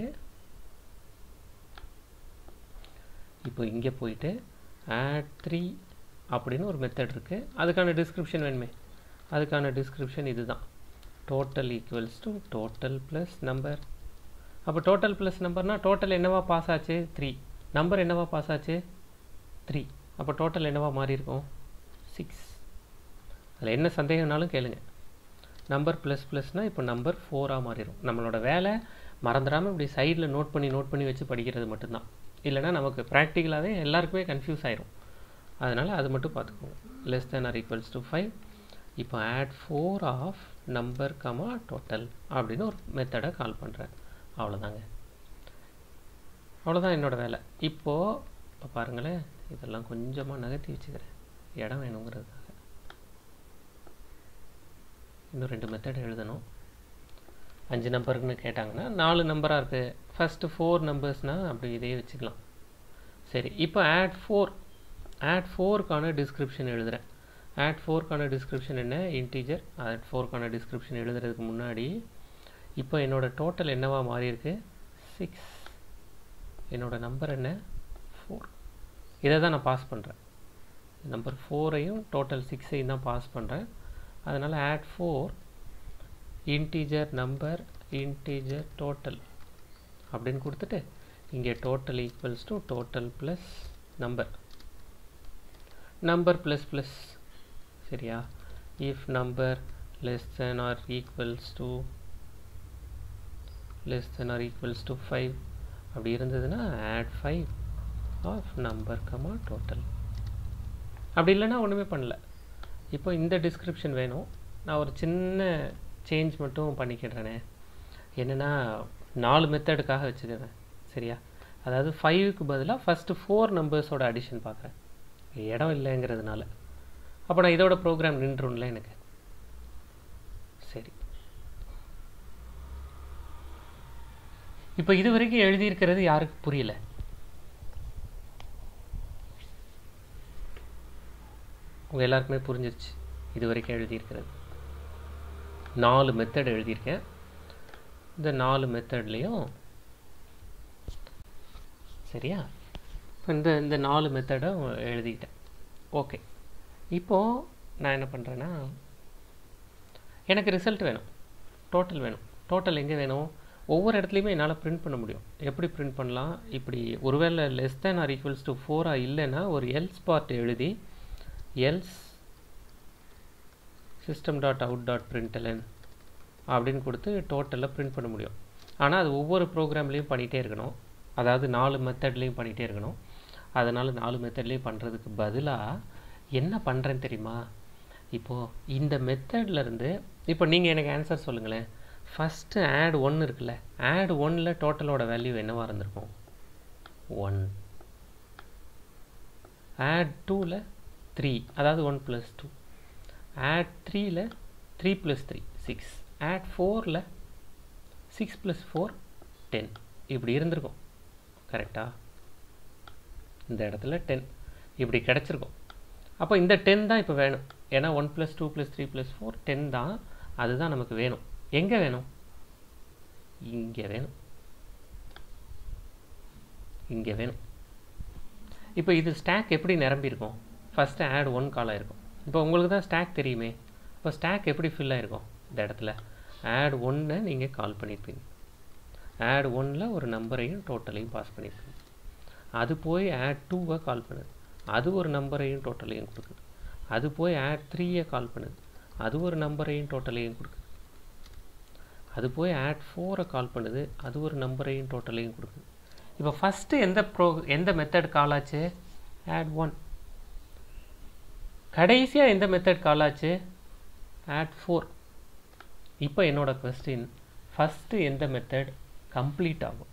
A: இப்போ இங்கே போயிட்டு ஆட் த்ரீ அப்படின்னு ஒரு மெத்தட் இருக்குது அதுக்கான டிஸ்கிரிப்ஷன் வேணுமே அதுக்கான டிஸ்கிரிப்ஷன் இதுதான் total equals to total plus number அப்போ டோட்டல் ப்ளஸ் நம்பர்னால் டோட்டல் என்னவா பாஸ் ஆச்சு த்ரீ நம்பர் என்னவா பாஸ் ஆச்சு த்ரீ அப்போ டோட்டல் என்னவா மாறி இருக்கும் சிக்ஸ் அதில் என்ன சந்தேகம்னாலும் கேளுங்க நம்பர் ப்ளஸ் ப்ளஸ்னால் இப்போ நம்பர் ஃபோராக மாறிடும் நம்மளோட வேலை மறந்துடாமல் இப்படி சைடில் நோட் பண்ணி நோட் பண்ணி வச்சு படிக்கிறது மட்டும்தான் இல்லைனா நமக்கு ப்ராக்டிக்கலாகவே எல்லாருக்குமே கன்ஃபியூஸ் ஆயிரும் அதனால் அது மட்டும் பார்த்துக்கோங்க less than or equals to five இப்போ add four of number comma total அப்படின்னு ஒரு மெத்தடை கால் பண்ணுறேன் அவ்வளோதாங்க அவ்வளோதான் என்னோடய வேலை இப்போது இப்போ பாருங்களேன் இதெல்லாம் கொஞ்சமாக நகர்த்தி வச்சுக்கிறேன் இடம் வேணுங்கிறதுக்காக இன்னும் ரெண்டு மெத்தட் எழுதணும் அஞ்சு நம்பருக்குன்னு கேட்டாங்கன்னா நாலு நம்பராக இருக்குது ஃபஸ்ட்டு ஃபோர் நம்பர்ஸ்னால் அப்படி இதே வச்சுக்கலாம் சரி இப்போ ஆட் ஃபோர் ஆட் ஃபோருக்கான டிஸ்கிரிப்ஷன் எழுதுகிறேன் ஆட் ஃபோருக்கான டிஸ்கிரிப்ஷன் என்ன இன்டீஜர் ஆட் ஃபோருக்கான டிஸ்கிரிப்ஷன் எழுதுறதுக்கு முன்னாடி இப்போ என்னோடய டோட்டல் என்னவா மாறி இருக்கு சிக்ஸ் என்னோடய நம்பர் என்ன ஃபோர் இதை தான் நான் பாஸ் பண்ணுறேன் நம்பர் ஃபோரையும் டோட்டல் சிக்ஸையும் தான் பாஸ் பண்ணுறேன் அதனால் add four integer number integer total அப்படின்னு கொடுத்துட்டு இங்கே total equals to total plus number number plus plus சரியா if number less than or equals to less than or equals to five அப்படி இருந்ததுன்னா add five of number comma total அப்படி இல்லைன்னா ஒன்றுமே பண்ணல இப்போ இந்த டிஸ்கிரிப்ஷன் வேணும் நான் ஒரு சின்ன சேஞ்ச் மட்டும் பண்ணிக்கிடுறேனே என்னென்னா நாலு மெத்தடுக்காக வச்சுக்கிறேன் சரியா அதாவது ஃபைவுக்கு பதிலாக ஃபஸ்ட்டு ஃபோர் நம்பர்ஸோட அடிஷன் பார்க்குறேன் இடம் இல்லைங்கிறதுனால அப்போ நான் இதோட ப்ரோக்ராம் நின்றும்ல எனக்கு சரி இப்போ இது வரைக்கும் எழுதியிருக்கிறது யாருக்கு புரியல உங்கள் எல்லாருக்குமே புரிஞ்சிருச்சு இது வரைக்கும் எழுதியிருக்கிறது நாலு மெத்தட் எழுதியிருக்கேன் இந்த நாலு மெத்தட்லேயும் சரியா இப்போ இந்த இந்த நாலு மெத்தடும் எழுதிக்கிட்டேன் ஓகே இப்போது நான் என்ன பண்ணுறேன்னா எனக்கு ரிசல்ட் வேணும் டோட்டல் வேணும் டோட்டல் எங்கே வேணும் ஒவ்வொரு இடத்துலையுமே என்னால் பிரிண்ட் பண்ண முடியும் எப்படி பிரிண்ட் பண்ணலாம் இப்படி ஒருவேளை less than or equals to ஃபோராக இல்லைன்னா ஒரு எல்ஸ் பார்ட் எழுதி else system dot out dot println அப்படின்னு கொடுத்து டோட்டலில் பிரிண்ட் பண்ண முடியும் ஆனால் அது ஒவ்வொரு ப்ரோக்ராம்லேயும் பண்ணிகிட்டே இருக்கணும் அதாவது நாலு மெத்தட்லேயும் பண்ணிகிட்டே இருக்கணும் அதனால் நாலு மெத்தட்லேயும் பண்ணுறதுக்கு பதிலாக என்ன பண்ணுறேன்னு தெரியுமா இப்போது இந்த மெத்தட்லேருந்து இப்போ நீங்கள் எனக்கு ஆன்சர் சொல்லுங்களேன் ஃபஸ்ட்டு ஆட் ஒன்று இருக்குல்ல ஆட் ஒன்னில் டோட்டலோட வேல்யூ என்னவாக இருந்திருக்கும் ஒன் ஆட் டூவில் த்ரீ அதாவது ஒன் ப்ளஸ் டூ ஆட் த்ரீயில் three plus three six add ஃபோரில் சிக்ஸ் ப்ளஸ் ஃபோர் டென் இப்படி இருந்திருக்கும் கரெக்டாக இந்த இடத்துல டென் இப்படி கிடச்சிருக்கும் அப்போ இந்த டென் தான் இப்போ வேணும் ஏன்னா one plus two plus three plus four ten தான் அதுதான் நமக்கு வேணும் எங்கே வேணும் இங்கே வேணும் இங்கே வேணும் இப்போ இது ஸ்டாக் எப்படி நிரம்பியிருக்கும் ஃபஸ்ட்டு ஆட் ஒன் காலாக இருக்கும் இப்போ உங்களுக்கு தான் ஸ்டாக் தெரியுமே இப்போ ஸ்டாக் எப்படி ஃபில் ஆகிருக்கும் இந்த இடத்துல ஆட் ஒன்னை நீங்கள் கால் பண்ணியிருப்பீங்க ஆட் ஒன்னில் ஒரு நம்பரையும் டோட்டலையும் பாஸ் பண்ணியிருப்பீங்க அது போய் ஆட் டூவை கால் பண்ணுது அது ஒரு நம்பரையும் டோட்டலையும் கொடுக்குது அது போய் ஆட் த்ரீயை கால் பண்ணுது அது ஒரு நம்பரையும் டோட்டலையும் கொடுக்குது அது போய் ஆட் ஃபோரை கால் பண்ணுது அது ஒரு நம்பரையும் டோட்டலையும் கொடுக்குது இப்போ ஃபஸ்ட்டு எந்த ப்ரோ எந்த மெத்தட் கால் ஆச்சு ஆட் ஒன் கடைசியாக எந்த மெத்தட் கால் ஆச்சு ஆட் ஃபோர் இப்போ என்னோட கொஸ்டின் ஃபஸ்ட்டு எந்த மெத்தட் கம்ப்ளீட் ஆகும்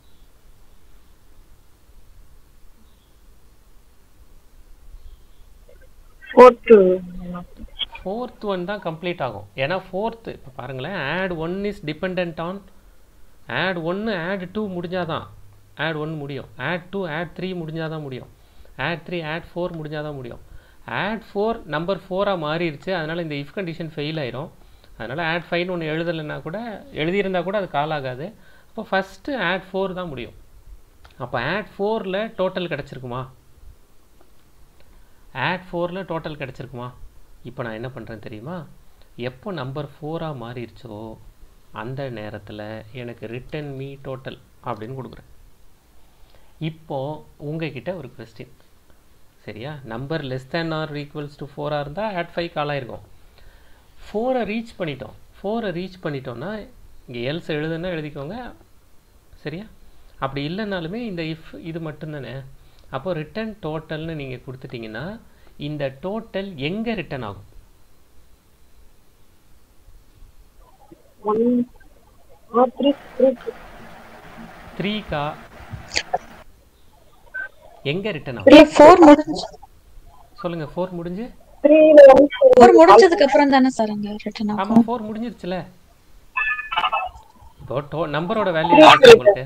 C: ஃபோர்த்து
A: ஃபோர்த் ஒன் தான் கம்ப்ளீட் ஆகும் ஏன்னா ஃபோர்த்து இப்போ பாருங்களேன் add one is depend on add ஒன்று ஆட் டூ முடிஞ்சால் தான் ஆட் ஒன் முடியும் ஆட் டூ ஆட் த்ரீ முடிஞ்சால் தான் முடியும் ஆட் த்ரீ ஆட் ஃபோர் முடிஞ்சால் தான் முடியும் ஆட் ஃபோர் நம்பர் ஃபோராக மாறிடுச்சு அதனால் இந்த இஃப் கண்டிஷன் ஃபெயில் ஆயிரும் அதனால் ஆட் ஃபைவ்னு ஒன்று எழுதலைன்னா கூட எழுதியிருந்தா கூட அது கால் ஆகாது அப்போ ஃபஸ்ட்டு ஆட் ஃபோர் தான் முடியும் அப்போ ஆட் ஃபோரில் டோட்டல் கிடச்சிருக்குமா ஆட் ஃபோரில் டோட்டல் கிடச்சிருக்குமா இப்போ நான் என்ன பண்ணுறேன் தெரியுமா எப்போ நம்பர் ஃபோராக மாறிடுச்சோ அந்த நேரத்தில் எனக்கு ரிட்டன் மீ டோட்டல் அப்படின்னு கொடுக்குறேன் இப்போ உங்ககிட்ட ஒரு கொஸ்டின் சரியா number less than or equals to ஃபோராக இருந்தால் ஆட் ஃபைவ் கால் ஆயிருக்கும் ஃபோரை ரீச் பண்ணிட்டோம் ஃபோரை ரீச் பண்ணிட்டோம்னா இங்கே எல்ஸ் எழுதுன்னா எழுதிக்கோங்க சரியா அப்படி இல்லைனாலுமே இந்த இஃப் இது மட்டும்தானே அப்போ ரிட்டன் டோட்டல்னு நீங்கள் கொடுத்துட்டீங்கன்னா இந்த டோட்டல் எங்கே ரிட்டன் ஆகும்
C: ஒன் த்ரீ த்ரீ
A: த்ரீக்கா எங்கே ரிட்டன் ஆகும்
B: இல்ல ஃபோர் முடிஞ்சு
A: சொல்லுங்கள் ஃபோர் முடிஞ்சு
C: த்ரீல ஒன்
B: ஃபோர் முடிஞ்சதுக்கு அப்புறம் தானே சார் அங்க ரிட்டர்ன் ஆகும்
A: ஆமாம் ஃபோர் முடிஞ்சிருச்சுல இப்போ டோ நம்பரோட வேல்யூ இருக்கு உங்களுக்கு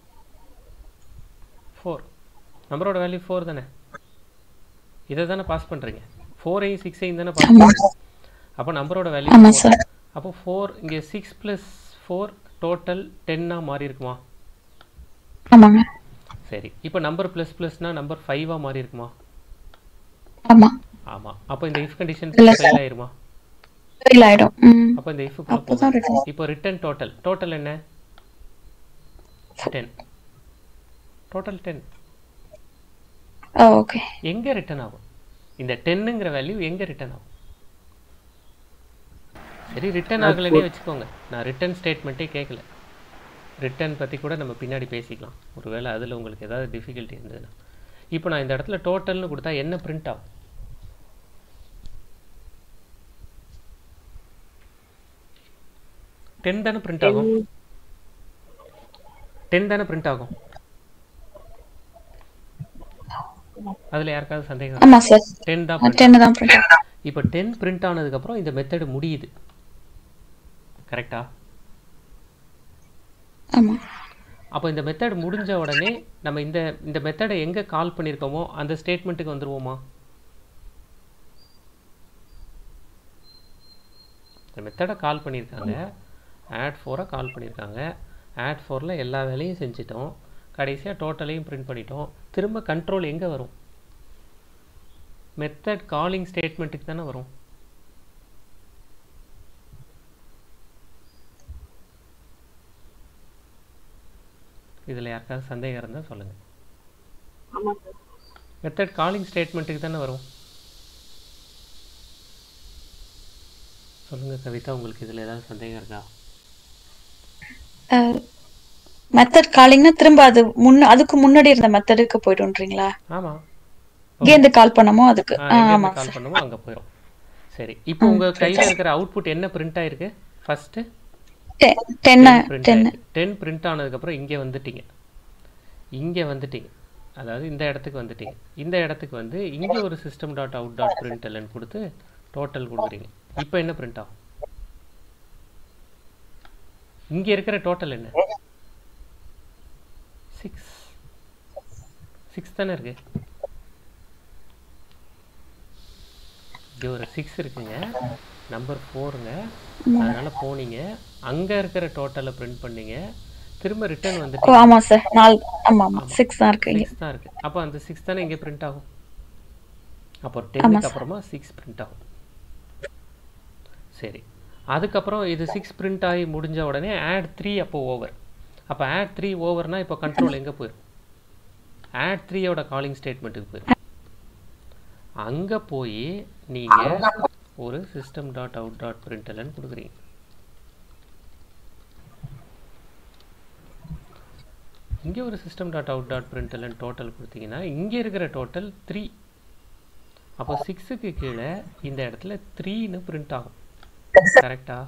A: ஃபோர் நம்பரோட வேல்யூ ஃபோர் தானே இதை தானே பாஸ் பண்ணுறீங்க ஃபோரையும் சிக்ஸையும் தானே பாஸ் பண்ணுறீங்க அப்போ நம்பரோட வேல்யூ
B: ஆமா சார்
A: அப்போ ஃபோர் இங்கே சிக்ஸ் ப்ளஸ் ஃபோர் டோட்டல் டென்னாக மாறி இருக்குமா
B: ஆமாங்க
A: சரி இப்போ நம்பர் ப்ளஸ் ப்ளஸ்னா நம்பர் ஃபைவாக மாறி இருக்குமா
B: ஆமா
A: ஆமாம் அப்போ இந்த இஃப் கண்டிஷன்
B: இல்ல sir.
A: ஃபெயில் ஆயிருமா
B: ஃபெயில் ஆயிடும் ம்
A: அப்போ இந்த இஃப்
B: அப்பதான் return.
A: இப்போ ரிட்டர்ன் டோட்டல் டோட்டல் என்ன டென் டோட்டல் டென்
B: ஓகே
A: எங்கே ரிட்டர்ன் ஆகும் இந்த டென்னுங்கிற வேல்யூ எங்கே ரிட்டர்ன் ஆகும் சரி ரிட்டர்ன் ஆகலைன்னே வச்சுக்கோங்க நான் ரிட்டர்ன் ஸ்டேட்மெண்ட்டே கேட்கல ரிட்டர்ன் பற்றி கூட நம்ம பின்னாடி பேசிக்கலாம் ஒருவேளை அதில் உங்களுக்கு ஏதாவது டிஃபிகல்ட்டி இருந்ததுன்னா இப்போ நான் இந்த இடத்துல டோட்டல்னு கொடுத்தா என்ன பிரிண்ட் ஆகும் டென் தானே பிரிண்ட் ஆகும் டென் தானே பிரிண்ட் ஆகும் அதில் யாருக்காவது சந்தேகம்
B: ஆமா சார்
A: டென் தான் print
B: டென் தான் பிரிண்ட் ஆகும்
A: இப்போ டென் பிரிண்ட் ஆனதுக்கப்புறம் இந்த மெத்தடு முடியுது கரெக்டா
B: ஆமா
A: அப்போ இந்த மெத்தட் முடிஞ்ச உடனே நம்ம இந்த இந்த மெத்தடை எங்கே கால் பண்ணியிருக்கோமோ அந்த ஸ்டேட்மெண்ட்டுக்கு வந்துருவோமா இந்த மெத்தடை கால் பண்ணியிருக்காங்க ஆட் ஃபோரை கால் பண்ணியிருக்காங்க ஆட் ஃபோரில் எல்லா வேலையும் செஞ்சிட்டோம் கடைசியாக டோட்டலையும் பிரிண்ட் பண்ணிட்டோம் திரும்ப கண்ட்ரோல் எங்கே வரும் மெத்தட் காலிங் ஸ்டேட்மெண்ட்டுக்கு தானே வரும் இதில் யாருக்காவது சந்தேகம் இருந்தால் சொல்லுங்கள்
C: ஆமா சார்
A: மெத்தட் காலிங் ஸ்டேட்மெண்ட்டுக்கு தானே வரும் சொல்லுங்கள் கவிதா உங்களுக்கு இதில் ஏதாவது சந்தேகம் இருக்கா
B: மெத்தட் காலிங்னா திரும்ப அது முன்ன அதுக்கு முன்னாடி இருந்த மெத்தடுக்கு போயிடும்ன்றீங்களா
A: ஆமாம்
B: எங்கேருந்து கால் பண்ணமோ அதுக்கு ஆ, ஆமா
A: கால் பண்ணுமோ அங்கே போயிடும் சரி இப்போ உங்கள் கையில் இருக்கிற அவுட்புட் என்ன பிரிண்ட் ஆயிருக்கு ஃபஸ்ட்டு
B: டென்
A: பிரிண்ட்
B: டென்
A: ஆயிருக்கு டென் பிரிண்ட் ஆனதுக்கப்புறம் இங்கே வந்துட்டீங்க இங்கே வந்துட்டீங்க அதாவது இந்த இடத்துக்கு வந்துட்டீங்க இந்த இடத்துக்கு வந்து இங்கே ஒரு system dot out dot print கொடுத்து டோட்டல் கொடுக்குறீங்க இப்போ என்ன பிரிண்ட் ஆகும் இங்கே இருக்கிற டோட்டல் என்ன சிக்ஸ் சிக்ஸ் தானே இருக்கு இங்கே ஒரு சிக்ஸ் இருக்குங்க நம்பர் ஃபோருங்க அதனால போனீங்க அங்கே இருக்கிற டோட்டலை பிரிண்ட் பண்ணீங்க திரும்ப ரிட்டர்ன்
B: ஓ
A: வந்துட்டு
B: ஆமா சார் நாலு ஆமா ஆமா சிக்ஸ் தான் இருக்கு இங்க
A: சிக்ஸ் தான் இருக்கு அப்போ அந்த சிக்ஸ் தானே இங்கே பிரிண்ட் ஆகும் அப்போ டென்னுக்கு அப்புறமா சிக்ஸ் பிரிண்ட் ஆகும் சரி அதுக்கப்புறம் இது சிக்ஸ் பிரிண்ட் ஆகி முடிஞ்ச உடனே ஆட் த்ரீ அப்போ ஓவர் அப்போ ஆட் த்ரீ ஓவர்னா இப்போ கண்ட்ரோல் எங்கே போயிடும் ஆட் த்ரீயோட காலிங் ஸ்டேட்மெண்ட்டுக்கு போயிடும் அங்கே போய் நீங்கள் ஒரு system dot out dot println கொடுக்குறீங்க இங்கே ஒரு system dot out dot println total கொடுத்தீங்கன்னா இங்கே இருக்கிற டோட்டல் த்ரீ அப்போ சிக்ஸுக்கு கீழே இந்த இடத்துல த்ரீன்னு பிரிண்ட் ஆகும் கரெக்டா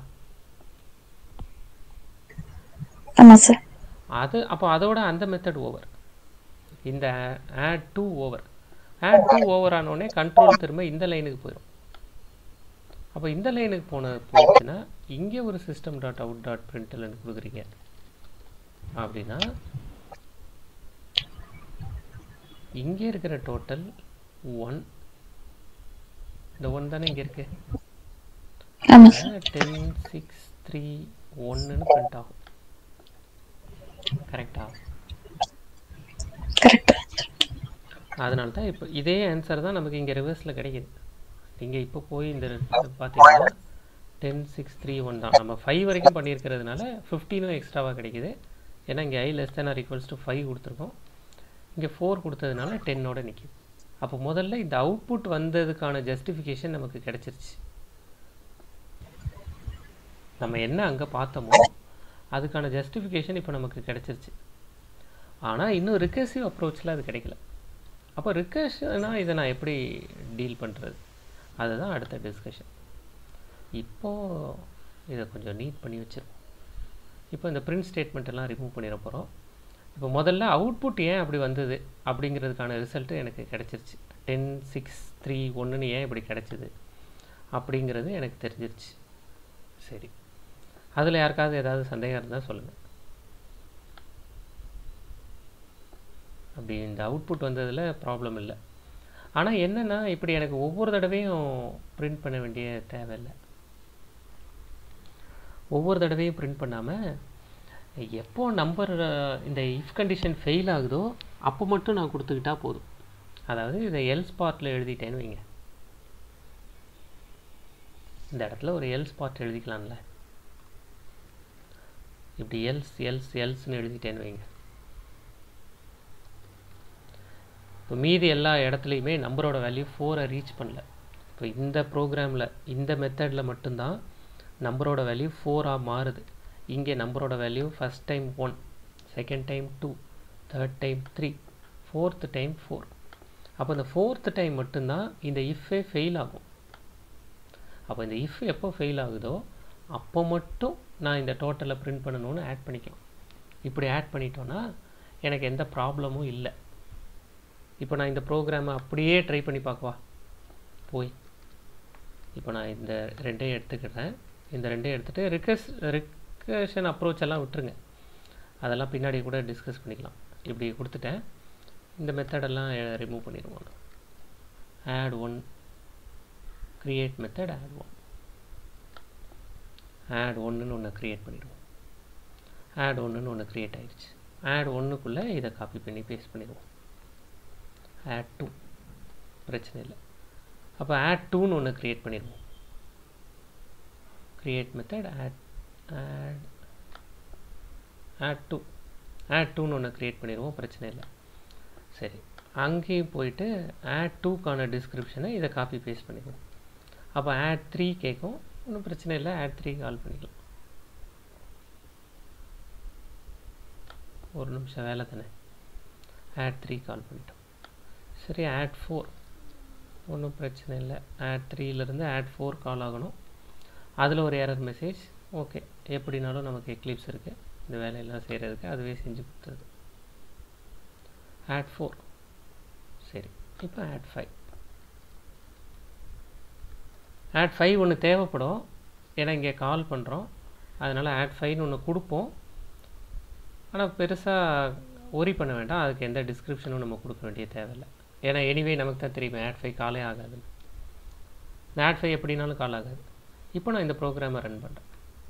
B: ஆமா சார்
A: அது அப்போ அதோட அந்த மெத்தட் ஓவர் இந்த add two over add two over ஆனோடனே கண்ட்ரோல் திரும்ப இந்த லைனுக்கு போயிடும் அப்போ இந்த லைனுக்கு போன போயிடுச்சுன்னா இங்கே ஒரு system dot out dot println கொடுக்குறீங்க அப்படின்னா இங்கே இருக்கிற டோட்டல் ஒன் இந்த ஒன் தானே இங்கே இருக்கு
B: ஆமா சார்
A: டென் சிக்ஸ் த்ரீ ஒன்றுன்னு பிரிண்ட் ஆகும் கரெக்டா
B: கரெக்ட்
A: அதனால தான் இப்போ இதே ஆன்சர் தான் நமக்கு இங்கே ரிவர்ஸில் கிடைக்குது நீங்கள் இப்போ போய் இந்த பார்த்தீங்கன்னா டென் சிக்ஸ் த்ரீ ஒன் தான் நம்ம ஃபைவ் வரைக்கும் பண்ணியிருக்கிறதுனால ஃபிஃப்டீனும் எக்ஸ்ட்ராவாக கிடைக்குது ஏன்னா இங்கே I less than or equals to five கொடுத்துருக்கோம் இங்கே ஃபோர் கொடுத்ததுனால டென்னோட நிற்கிது அப்போ முதல்ல இந்த அவுட்புட் வந்ததுக்கான ஜஸ்டிஃபிகேஷன் நமக்கு கிடைச்சிருச்சு நம்ம என்ன அங்கே பார்த்தோமோ அதுக்கான ஜஸ்டிஃபிகேஷன் இப்போ நமக்கு கிடைச்சிருச்சு ஆனால் இன்னும் ரிகர்சிவ் அப்ரோச்சில் அது கிடைக்கல அப்போ ரிகர்ஷனாக இதை நான் எப்படி டீல் பண்ணுறது அதுதான் அடுத்த டிஸ்கஷன் இப்போது இதை கொஞ்சம் நீட் பண்ணி வச்சிருக்கோம் இப்போ இந்த பிரிண்ட் ஸ்டேட்மெண்ட் எல்லாம் ரிமூவ் பண்ணிட போகிறோம் இப்போ முதல்ல அவுட்புட் ஏன் அப்படி வந்தது அப்படிங்கிறதுக்கான ரிசல்ட்டு எனக்கு கிடச்சிருச்சு டென் சிக்ஸ் த்ரீ ஒன்றுன்னு ஏன் இப்படி கிடச்சிது அப்படிங்கிறது எனக்கு தெரிஞ்சிருச்சு சரி அதில் யாருக்காவது ஏதாவது சந்தேகம் இருந்தால் சொல்லுங்கள் அப்படி இந்த அவுட்புட் வந்ததில் ப்ராப்ளம் இல்லை ஆனால் என்னென்னா இப்படி எனக்கு ஒவ்வொரு தடவையும் பிரிண்ட் பண்ண வேண்டிய தேவையில்லை ஒவ்வொரு தடவையும் பிரிண்ட் பண்ணாமல் எப்போ நம்பர் இந்த இஃப் கண்டிஷன் ஃபெயில் ஆகுதோ அப்போ மட்டும் நான் கொடுத்துக்கிட்டா போதும் அதாவது இதை எல்ஸ் பார்ட்டில் எழுதிட்டேன்னு வைங்க இந்த இடத்துல ஒரு எல்ஸ் பார்ட் எழுதிக்கலாம்ல இப்படி எல்ஸ் எல்ஸ் எல்ஸ்னு எழுதிட்டேன்னு வைங்க இப்போ மீதி எல்லா இடத்துலையுமே நம்பரோட வேல்யூ ஃபோரை ரீச் பண்ணல இப்போ இந்த ப்ரோக்ராமில் இந்த மெத்தடில் மட்டும்தான் நம்பரோட வேல்யூ ஃபோராக மாறுது இங்கே நம்பரோட value first time one second time two third time three fourth time four அப்போ இந்த ஃபோர்த்து டைம் மட்டும்தான் இந்த இஃப்பே ஃபெயில் ஆகும் அப்போ இந்த இஃப் எப்போ ஃபெயில் ஆகுதோ அப்போ மட்டும் நான் இந்த டோட்டலை பிரிண்ட் பண்ணணும்னு ஆட் பண்ணிக்கலாம் இப்படி ஆட் பண்ணிட்டோன்னா எனக்கு எந்த ப்ராப்ளமும் இல்லை இப்போ நான் இந்த ப்ரோக்ராமை அப்படியே ட்ரை பண்ணி பார்க்கவா போய் இப்போ நான் இந்த ரெண்டையும் எடுத்துக்கிறேன் இந்த ரெண்டையும் எடுத்துகிட்டு ரிக்கஸ் ரிக்கஷன் அப்ரோச் எல்லாம் விட்டுருங்க அதெல்லாம் பின்னாடி கூட டிஸ்கஸ் பண்ணிக்கலாம் இப்படி கொடுத்துட்டேன் இந்த மெத்தடெல்லாம் ரிமூவ் பண்ணிடுவோம் add one create method add one add ஒன்றுன்னு ஒன்று க்ரியேட் பண்ணிடுவோம் ஆட் ஒன்றுன்னு ஒன்று க்ரியேட் ஆயிடுச்சு ஆட் ஒன்றுக்குள்ளே இதை காப்பி பண்ணி பேஸ்ட் பண்ணிடுவோம் ஆட் டூ பிரச்சனை இல்லை அப்போ ஆட் டூன்னு ஒன்று க்ரியேட் பண்ணிடுவோம் create method add add add two add டூன்னு ஒன்று க்ரியேட் பண்ணிடுவோம் பிரச்சனை இல்லை சரி அங்கேயும் போயிட்டு ஆட் டூக்கான டிஸ்கிரிப்ஷனை இதை காப்பி பேஸ்ட் பண்ணிடுவோம் அப்போ ஆட் த்ரீ கேட்கும் ஒன்றும் பிரச்சனை இல்லை ஆட் த்ரீ கால் பண்ணிக்கலாம் ஒரு நிமிஷம் வேலை தானே ஆட் த்ரீ கால் பண்ணிட்டோம் சரி ஆட் ஃபோர் ஒன்றும் பிரச்சனை இல்லை ஆட் த்ரீலேருந்து ஆட் ஃபோர் கால் ஆகணும் அதில் ஒரு எரர் மெசேஜ் ஓகே எப்படினாலும் நமக்கு எக்லிப்ஸ் இருக்குது இந்த வேலையெல்லாம் செய்கிறதுக்கு அதுவே செஞ்சு கொடுத்தது ஆட் ஃபோர் சரி இப்போ ஆட் ஃபைவ் ஆட் ஃபைவ் ஒன்று தேவைப்படும் ஏன்னா இங்கே கால் பண்ணுறோம் அதனால் ஆட் ஃபைவ்னு ஒன்று கொடுப்போம் ஆனால் பெருசாக ஒரி பண்ண வேண்டாம் அதுக்கு எந்த டிஸ்கிரிப்ஷனும் நம்ம கொடுக்க வேண்டிய தேவையில்லை ஏன்னா எனிவே நமக்கு தான் தெரியுமே ஆட் ஃபைவ் காலே ஆகாது இந்த ஆட் ஃபைவ் எப்படினாலும் கால் ஆகாது இப்போ நான் இந்த ப்ரோக்ராமை ரன் பண்ணுறேன்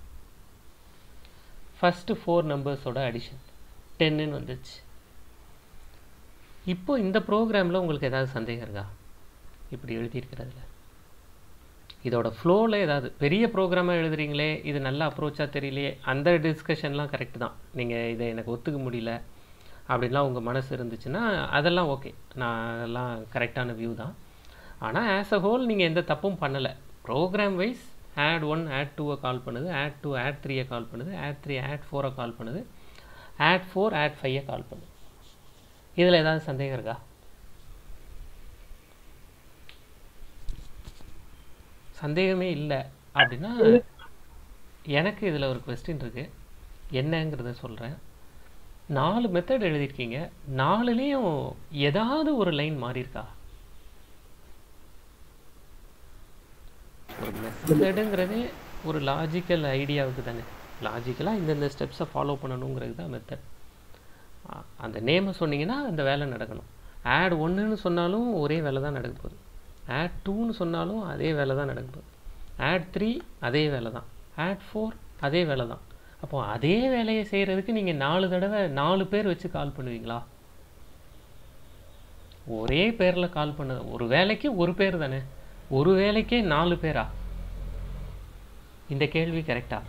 A: ஃபஸ்ட்டு ஃபோர் நம்பர்ஸோட அடிஷன் டென்னுன்னு வந்துச்சு இப்போ இந்த ப்ரோக்ராமில் உங்களுக்கு ஏதாவது சந்தேகம் இருக்கா இப்படி எழுதியிருக்கிறதுல இதோட ஃப்ளோவில் ஏதாவது பெரிய ப்ரோக்ராமாக எழுதுறீங்களே இது நல்ல அப்ரோச்சாக தெரியலையே அந்த டிஸ்கஷன்லாம் கரெக்ட் தான் நீங்கள் இதை எனக்கு ஒத்துக்க முடியல அப்படின்லாம் உங்கள் மனசு இருந்துச்சுன்னா அதெல்லாம் ஓகே நான் அதெல்லாம் கரெக்டான வியூ தான் ஆனால் ஆஸ் அ ஹோல் நீங்கள் எந்த தப்பும் பண்ணலை program wise add one add டூவை கால் பண்ணுது ஆட் டூ ஆட் த்ரீயை கால் பண்ணுது ஆட் த்ரீ ஆட் ஃபோரை கால் பண்ணுது ஆட் ஃபோர் ஆட் ஃபைவை கால் பண்ணுது இதில் ஏதாவது சந்தேகம் இருக்கா சந்தேகமே இல்லை அப்படின்னா எனக்கு இதில் ஒரு கொஸ்டின் இருக்குது என்னங்கிறத சொல்கிறேன் நாலு மெத்தட் எழுதியிருக்கீங்க நாலுலேயும் ஏதாவது ஒரு லைன் மாறி இருக்கா ஒரு மெத்தடுங்கிறதே ஒரு லாஜிக்கல் ஐடியாவுக்கு தானே லாஜிக்கலாக இந்தந்த ஸ்டெப்ஸை ஃபாலோ பண்ணணுங்கிறது தான் மெத்தட் அந்த நேமை சொன்னீங்கன்னா அந்த வேலை நடக்கணும் ஆட் ஒன்றுன்னு சொன்னாலும் ஒரே வேலை தான் நடக்க போகுது ஆட் டூன்னு சொன்னாலும் அதே வேலை தான் நடக்க போகுது ஆட் த்ரீ அதே வேலை தான் ஆட் ஃபோர் அதே வேலை தான் அப்போ அதே வேலையை செய்கிறதுக்கு நீங்கள் நாலு தடவை நாலு பேர் வச்சு கால் பண்ணுவீங்களா ஒரே பேரில் கால் பண்ண ஒரு வேலைக்கு ஒரு பேர் தானே ஒரு வேலைக்கே நாலு பேரா இந்த கேள்வி கரெக்டா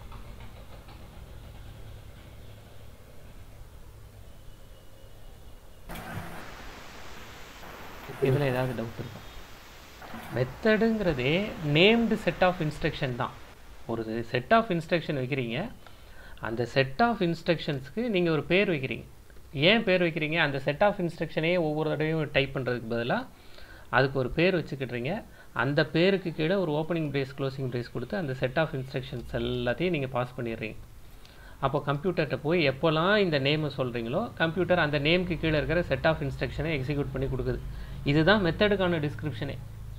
A: இதில் ஏதாவது டவுட் இருக்கா மெத்தடுங்கிறதே நேம்டு செட் ஆஃப் இன்ஸ்ட்ரக்ஷன் தான் ஒரு செட் ஆஃப் இன்ஸ்ட்ரக்ஷன் வைக்கிறீங்க அந்த செட் ஆஃப் இன்ஸ்ட்ரக்ஷன்ஸ்க்கு நீங்கள் ஒரு பேர் வைக்கிறீங்க ஏன் பேர் வைக்கிறீங்க அந்த செட் ஆஃப் இன்ஸ்ட்ரக்ஷனே ஒவ்வொரு தடவையும் டைப் பண்ணுறதுக்கு பதிலாக அதுக்கு ஒரு பேர் வச்சுக்கிட்டுறீங்க அந்த பேருக்கு கீழே ஒரு ஓப்பனிங் பிரேஸ் க்ளோசிங் பிரேஸ் கொடுத்து அந்த செட் ஆஃப் இன்ஸ்ட்ரக்ஷன்ஸ் எல்லாத்தையும் நீங்கள் பாஸ் பண்ணிடுறீங்க அப்போ கம்ப்யூட்டர்கிட்ட போய் எப்போல்லாம் இந்த நேமை சொல்கிறீங்களோ கம்ப்யூட்டர் அந்த நேமுக்கு கீழே இருக்கிற செட் ஆஃப் இன்ஸ்ட்ரக்ஷனை எக்ஸிக்யூட் பண்ணி கொடுக்குது இதுதான் மெத்தடுக்கான டிஸ்கிரிப்ஷனே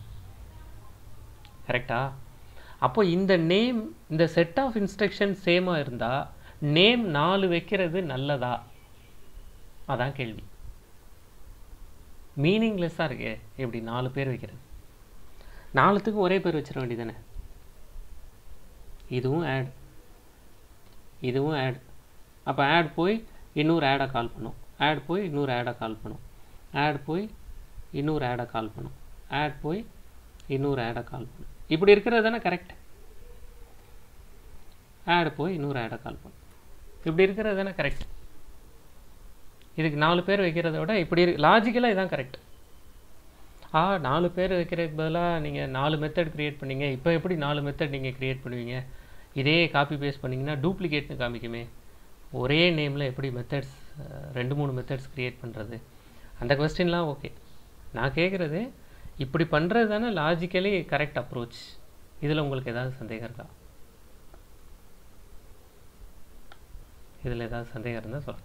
A: கரெக்டா அப்போ இந்த நேம் இந்த செட் ஆஃப் இன்ஸ்ட்ரக்ஷன் சேமாக இருந்தால் நேம் நாலு வைக்கிறது நல்லதா அதான் கேள்வி மீனிங்லெஸ்ஸாக இருக்கே எப்படி நாலு பேர் வைக்கிறது நாலுத்துக்கும் ஒரே பேர் வச்சிட வேண்டியதானே இதுவும் ஆட் இதுவும் ஆட் அப்போ ஆட் போய் இன்னொரு ஆடை கால் பண்ணும் ஆட் போய் இன்னொரு ஆடை கால் பண்ணும் ஆட் போய் இன்னொரு ஆடை கால் பண்ணும் ஆட் போய் இன்னொரு ஆடை கால் பண்ணும் இப்படி இருக்கிறது தானே கரெக்ட் ஆட் போய் இன்னொரு ஆடை கால் பண்ணும் இப்படி இருக்கிறது தானே கரெக்ட் இதுக்கு நாலு பேர் வைக்கிறத விட இப்படி லாஜிக்கலாக இதான் கரெக்ட் ஆ நாலு பேர் வைக்கிறதுக்கு பதிலாக நீங்கள் நாலு மெத்தட் க்ரியேட் பண்ணீங்க இப்போ எப்படி நாலு மெத்தட் நீங்கள் க்ரியேட் பண்ணுவீங்க இதே காப்பி பேஸ்ட் பண்ணிங்கன்னா டூப்ளிகேட்னு காமிக்குமே ஒரே நேமில் எப்படி மெத்தட்ஸ் ரெண்டு மூணு மெத்தட்ஸ் க்ரியேட் பண்ணுறது அந்த கொஸ்டின்லாம் ஓகே நான் கேட்குறது இப்படி பண்ணுறது தானே லாஜிக்கலி கரெக்ட் அப்ரோச் இதில் உங்களுக்கு ஏதாவது சந்தேகம் இருக்கா இதில் ஏதாவது சந்தேகம் இருந்தால் சொல்லுங்கள்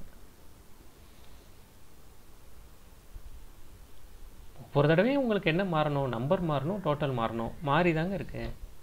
A: ஒவ்வொரு தடவையும் உங்களுக்கு என்ன மாறணும் நம்பர் மாறணும் டோட்டல் மாறணும் மாறி தாங்க இருக்கு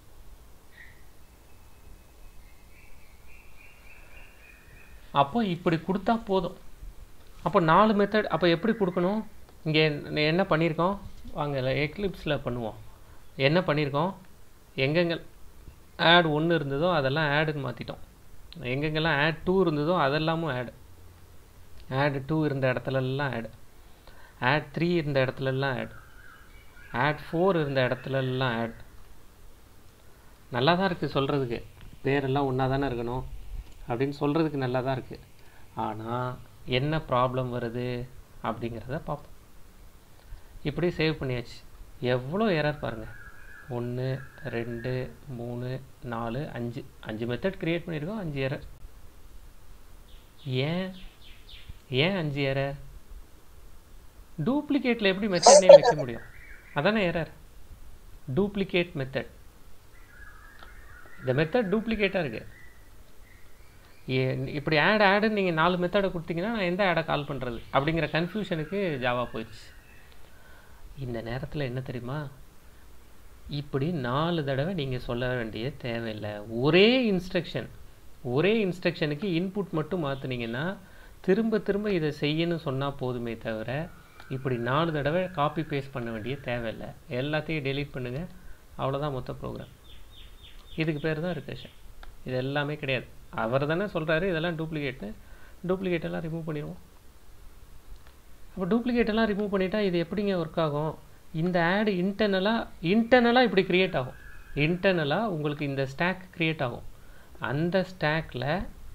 A: அப்போ இப்படி கொடுத்தா போதும் அப்போ நாலு மெத்தட் அப்போ எப்படி கொடுக்கணும் இங்கே என்ன பண்ணியிருக்கோம் வாங்க எக்லிப்ஸில் பண்ணுவோம் என்ன பண்ணியிருக்கோம் எங்கெங்க ஆட் ஒன்று இருந்ததோ அதெல்லாம் ஆடுன்னு மாற்றிட்டோம் எங்கெங்கெல்லாம் ஆட் டூ இருந்ததோ அதெல்லாமும் ஆட் ஆட் டூ இருந்த இடத்துலலாம் ஆட் ஆட் த்ரீ இருந்த இடத்துலலாம் ஆட் ஆட் ஃபோர் இருந்த இடத்துலலாம் ஆட் நல்லா தான் இருக்குது சொல்கிறதுக்கு பேரெல்லாம் ஒன்றா தானே இருக்கணும் அப்படின்னு சொல்கிறதுக்கு நல்லா தான் இருக்குது ஆனால் என்ன ப்ராப்ளம் வருது அப்படிங்கிறத பார்ப்போம் இப்படி சேவ் பண்ணியாச்சு எவ்வளோ எரர் பாருங்கள் ஒன்று ரெண்டு மூணு நாலு அஞ்சு அஞ்சு மெத்தட் க்ரியேட் பண்ணியிருக்கோம் அஞ்சு எரர் ஏன் ஏன் அஞ்சு எரர் டூப்ளிகேட்டில் எப்படி மெத்தட் நேம் வைக்க முடியும் அதானே எரர் டூப்ளிகேட் மெத்தட் இந்த மெத்தட் டூப்ளிகேட்டாக இருக்குது இப்படி ஆட் ஆடுன்னு நீங்கள் நாலு மெத்தடை கொடுத்தீங்கன்னா நான் எந்த ஆடை கால் பண்ணுறது அப்படிங்கிற கன்ஃபியூஷனுக்கு ஜாவா போயிடுச்சு இந்த நேரத்தில் என்ன தெரியுமா இப்படி நாலு தடவை நீங்கள் சொல்ல வேண்டிய தேவையில்லை ஒரே இன்ஸ்ட்ரக்ஷன் ஒரே இன்ஸ்ட்ரக்ஷனுக்கு இன்புட் மட்டும் மாற்றினீங்கன்னா திரும்ப திரும்ப இதை செய்யணும் சொன்னால் போதுமே தவிர இப்படி நாலு தடவை காப்பி பேஸ்ட் பண்ண வேண்டிய தேவையில்லை எல்லாத்தையும் டெலீட் பண்ணுங்கள் அவ்வளோதான் மொத்த ப்ரோக்ராம் இதுக்கு பேர் தான் ரிகர்ஷன் இது எல்லாமே கிடையாது அவர் தானே சொல்கிறாரு இதெல்லாம் டூப்ளிகேட்டு டூப்ளிகேட் எல்லாம் ரிமூவ் பண்ணிடுவோம் அப்போ டூப்ளிகேட் எல்லாம் ரிமூவ் பண்ணிட்டா இது எப்படிங்க ஒர்க் ஆகும் இந்த ஆடு இன்டர்னலாக இன்டர்னலாக இப்படி க்ரியேட் ஆகும் இன்டர்னலாக உங்களுக்கு இந்த ஸ்டாக் க்ரியேட் ஆகும் அந்த ஸ்டாக்கில்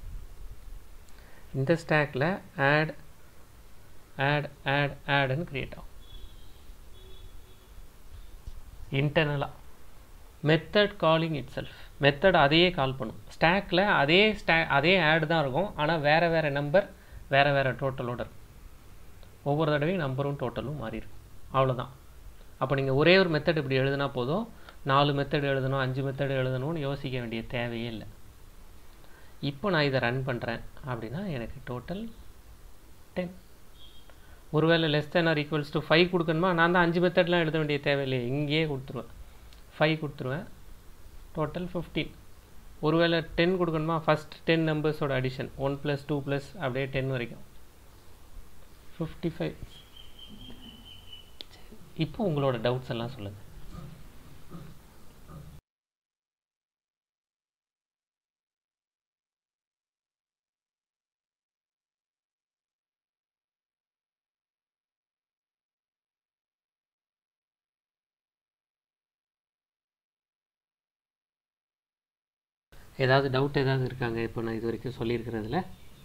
A: இந்த ஸ்டாக்கில் ஆட் ஆட் ஆட் ஆடுன்னு க்ரியேட் ஆகும் இன்டர்னலாக method calling itself method அதையே கால் பண்ணும் ஸ்டாக்கில் அதே ஸ்டா அதே ஆட் தான் இருக்கும் ஆனால் வேறு வேறு நம்பர் வேறு வேறு டோட்டலோட இருக்கும் ஒவ்வொரு தடவையும் நம்பரும் டோட்டலும் மாறி இருக்கும் அவ்வளோதான் அப்போ நீங்கள் ஒரே ஒரு மெத்தட் இப்படி எழுதுனா போதும் நாலு மெத்தட் எழுதணும் அஞ்சு மெத்தட் எழுதணும்னு யோசிக்க வேண்டிய தேவையே இல்லை இப்போ நான் இதை ரன் பண்ணுறேன் அப்படின்னா எனக்கு டோட்டல் டென் ஒருவேளை less than or equals to five கொடுக்கணுமா நான் தான் அஞ்சு மெத்தட்லாம் எழுத வேண்டிய தேவையில்லையே இங்கேயே கொடுத்துருவேன் ஃபைவ் கொடுத்துருவேன் டோட்டல் ஃபிஃப்டீன் ஒருவேளை டென் கொடுக்கணுமா ஃபஸ்ட் டென் நம்பர்ஸோட addition one plus two plus அப்படியே டென் வரைக்கும் ஃபிஃப்டி ஃபைவ் இப்போ உங்களோட டவுட்ஸ் எல்லாம் சொல்லுங்கள் ஏதாவது டவுட் ஏதாவது இருக்காங்க இப்போ நான் இது வரைக்கும் சொல்லியிருக்கிறதுல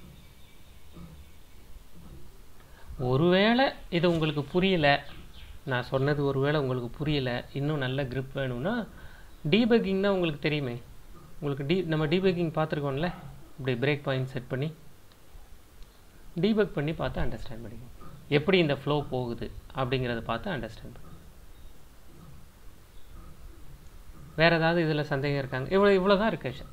A: ஒருவேளை இது உங்களுக்கு புரியல நான் சொன்னது ஒருவேளை உங்களுக்கு புரியல இன்னும் நல்ல grip வேணும்னா டீபக்கிங் தான் உங்களுக்கு தெரியுமே உங்களுக்கு டி நம்ம டீபக்கிங் பார்த்துருக்கோம்ல இப்படி பிரேக் பாயிண்ட் செட் பண்ணி டீபக் பண்ணி பார்த்து அண்டர்ஸ்டாண்ட் பண்ணிக்கணும் எப்படி இந்த ஃப்ளோ போகுது அப்படிங்கிறத பார்த்து அண்டர்ஸ்டாண்ட் பண்ணணும் வேறு ஏதாவது இதில் சந்தேகம் இருக்காங்க இவ்வளோ இவ்வளோ தான் இருக்கு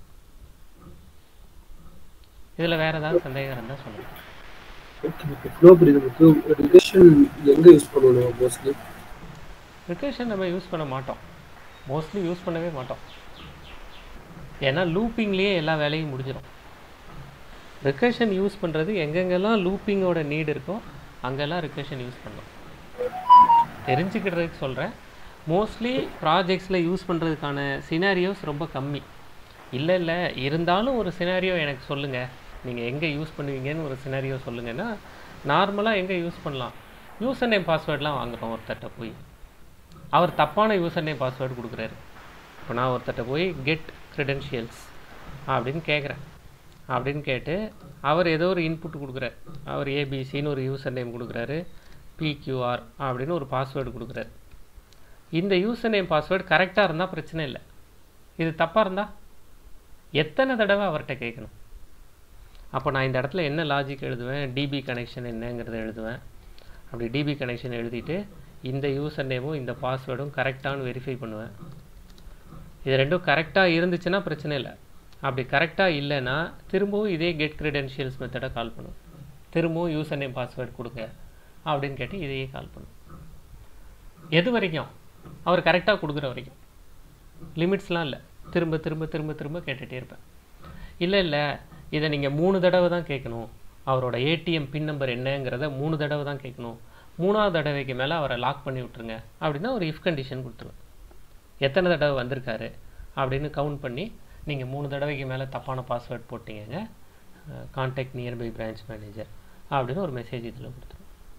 A: இதில் வேறு ஏதாவது சந்தேகம் இருந்தால் சொல்லுங்கள்
D: ஓகே ஃப்ளோ புரியுது முத்து ரிகர்ஷன் எங்க யூஸ் பண்ணுவோம் மோஸ்ட்லி
A: ரிகர்ஷன் நம்ம யூஸ் பண்ண மாட்டோம் மோஸ்ட்லி யூஸ் பண்ணவே மாட்டோம் ஏன்னா லூப்பிங்லேயே எல்லா வேலையும் முடிஞ்சிடும் ரிகர்ஷன் யூஸ் பண்ணுறது எங்கெங்கெல்லாம் லூப்பிங்கோட நீடு இருக்கோ அங்கெல்லாம் ரிகர்ஷன் யூஸ் பண்ணணும் தெரிஞ்சுக்கிறதுக்கு சொல்கிறேன் மோஸ்ட்லி ப்ராஜெக்ட்ஸில் யூஸ் பண்ணுறதுக்கான சினாரியோஸ் ரொம்ப கம்மி இல்லை இல்லை இருந்தாலும் ஒரு சினாரியோ எனக்கு சொல்லுங்கள் நீங்கள் எங்கே யூஸ் பண்ணுவீங்கன்னு ஒரு சினாரியோ சொல்லுங்கன்னா நார்மலாக எங்கே யூஸ் பண்ணலாம் யூசர் நேம் பாஸ்வேர்ட்லாம் வாங்குறோம் ஒருத்தர்கிட்ட போய் அவர் தப்பான யூசர் நேம் பாஸ்வேர்டு கொடுக்குறாரு இப்போ நான் ஒருத்தர்கிட்ட போய் கெட் க்ரெடென்ஷியல்ஸ் அப்படின்னு கேட்குறேன் அப்படின்னு கேட்டு அவர் ஏதோ ஒரு இன்புட் கொடுக்குறாரு அவர் ஏபிசின்னு ஒரு யூசர் நேம் கொடுக்குறாரு பிக்யூஆர் அப்படின்னு ஒரு பாஸ்வேர்டு கொடுக்குறாரு இந்த யூசர் நேம் பாஸ்வேர்டு கரெக்டாக இருந்தால் பிரச்சனை இல்லை இது தப்பாக இருந்தால் எத்தனை தடவை அவர்கிட்ட கேட்கணும் அப்போ நான் இந்த இடத்துல என்ன லாஜிக் எழுதுவேன் டிபி கனெக்ஷன் என்னங்கிறத எழுதுவேன் அப்படி டிபி கனெக்ஷன் எழுதிட்டு இந்த யூசர் நேமும் இந்த பாஸ்வேர்டும் கரெக்டானு வெரிஃபை பண்ணுவேன் இது ரெண்டும் கரெக்டாக இருந்துச்சுன்னா பிரச்சனை இல்லை அப்படி கரெக்டாக இல்லைன்னா திரும்பவும் இதே கெட் க்ரெடென்ஷியல்ஸ் மெத்தடை கால் பண்ணும் திரும்பவும் யூசர் நேம் பாஸ்வேர்டு கொடுங்க அப்படின்னு கேட்டு இதையே கால் பண்ணும் எது வரைக்கும் அவர் கரெக்டாக கொடுக்குற வரைக்கும் லிமிட்ஸ்லாம் இல்லை திரும்ப திரும்ப திரும்ப திரும்ப கேட்டுகிட்டே இருப்பேன் இல்லை இல்லை இதை நீங்கள் மூணு தடவை தான் கேட்கணும் அவரோட ஏடிஎம் பின் நம்பர் என்னங்கிறத மூணு தடவை தான் கேட்கணும் மூணாவது தடவைக்கு மேலே அவரை லாக் பண்ணி விட்ருங்க அப்படின்னா ஒரு இஃப் கண்டிஷன் கொடுத்துருவேன் எத்தனை தடவை வந்திருக்காரு அப்படின்னு கவுண்ட் பண்ணி நீங்கள் மூணு தடவைக்கு மேலே தப்பான பாஸ்வேர்ட் போட்டீங்க கான்டாக்ட் நியர்பை பிரான்ச் மேனேஜர் அப்படின்னு ஒரு மெசேஜ் இதில் கொடுத்துருவேன்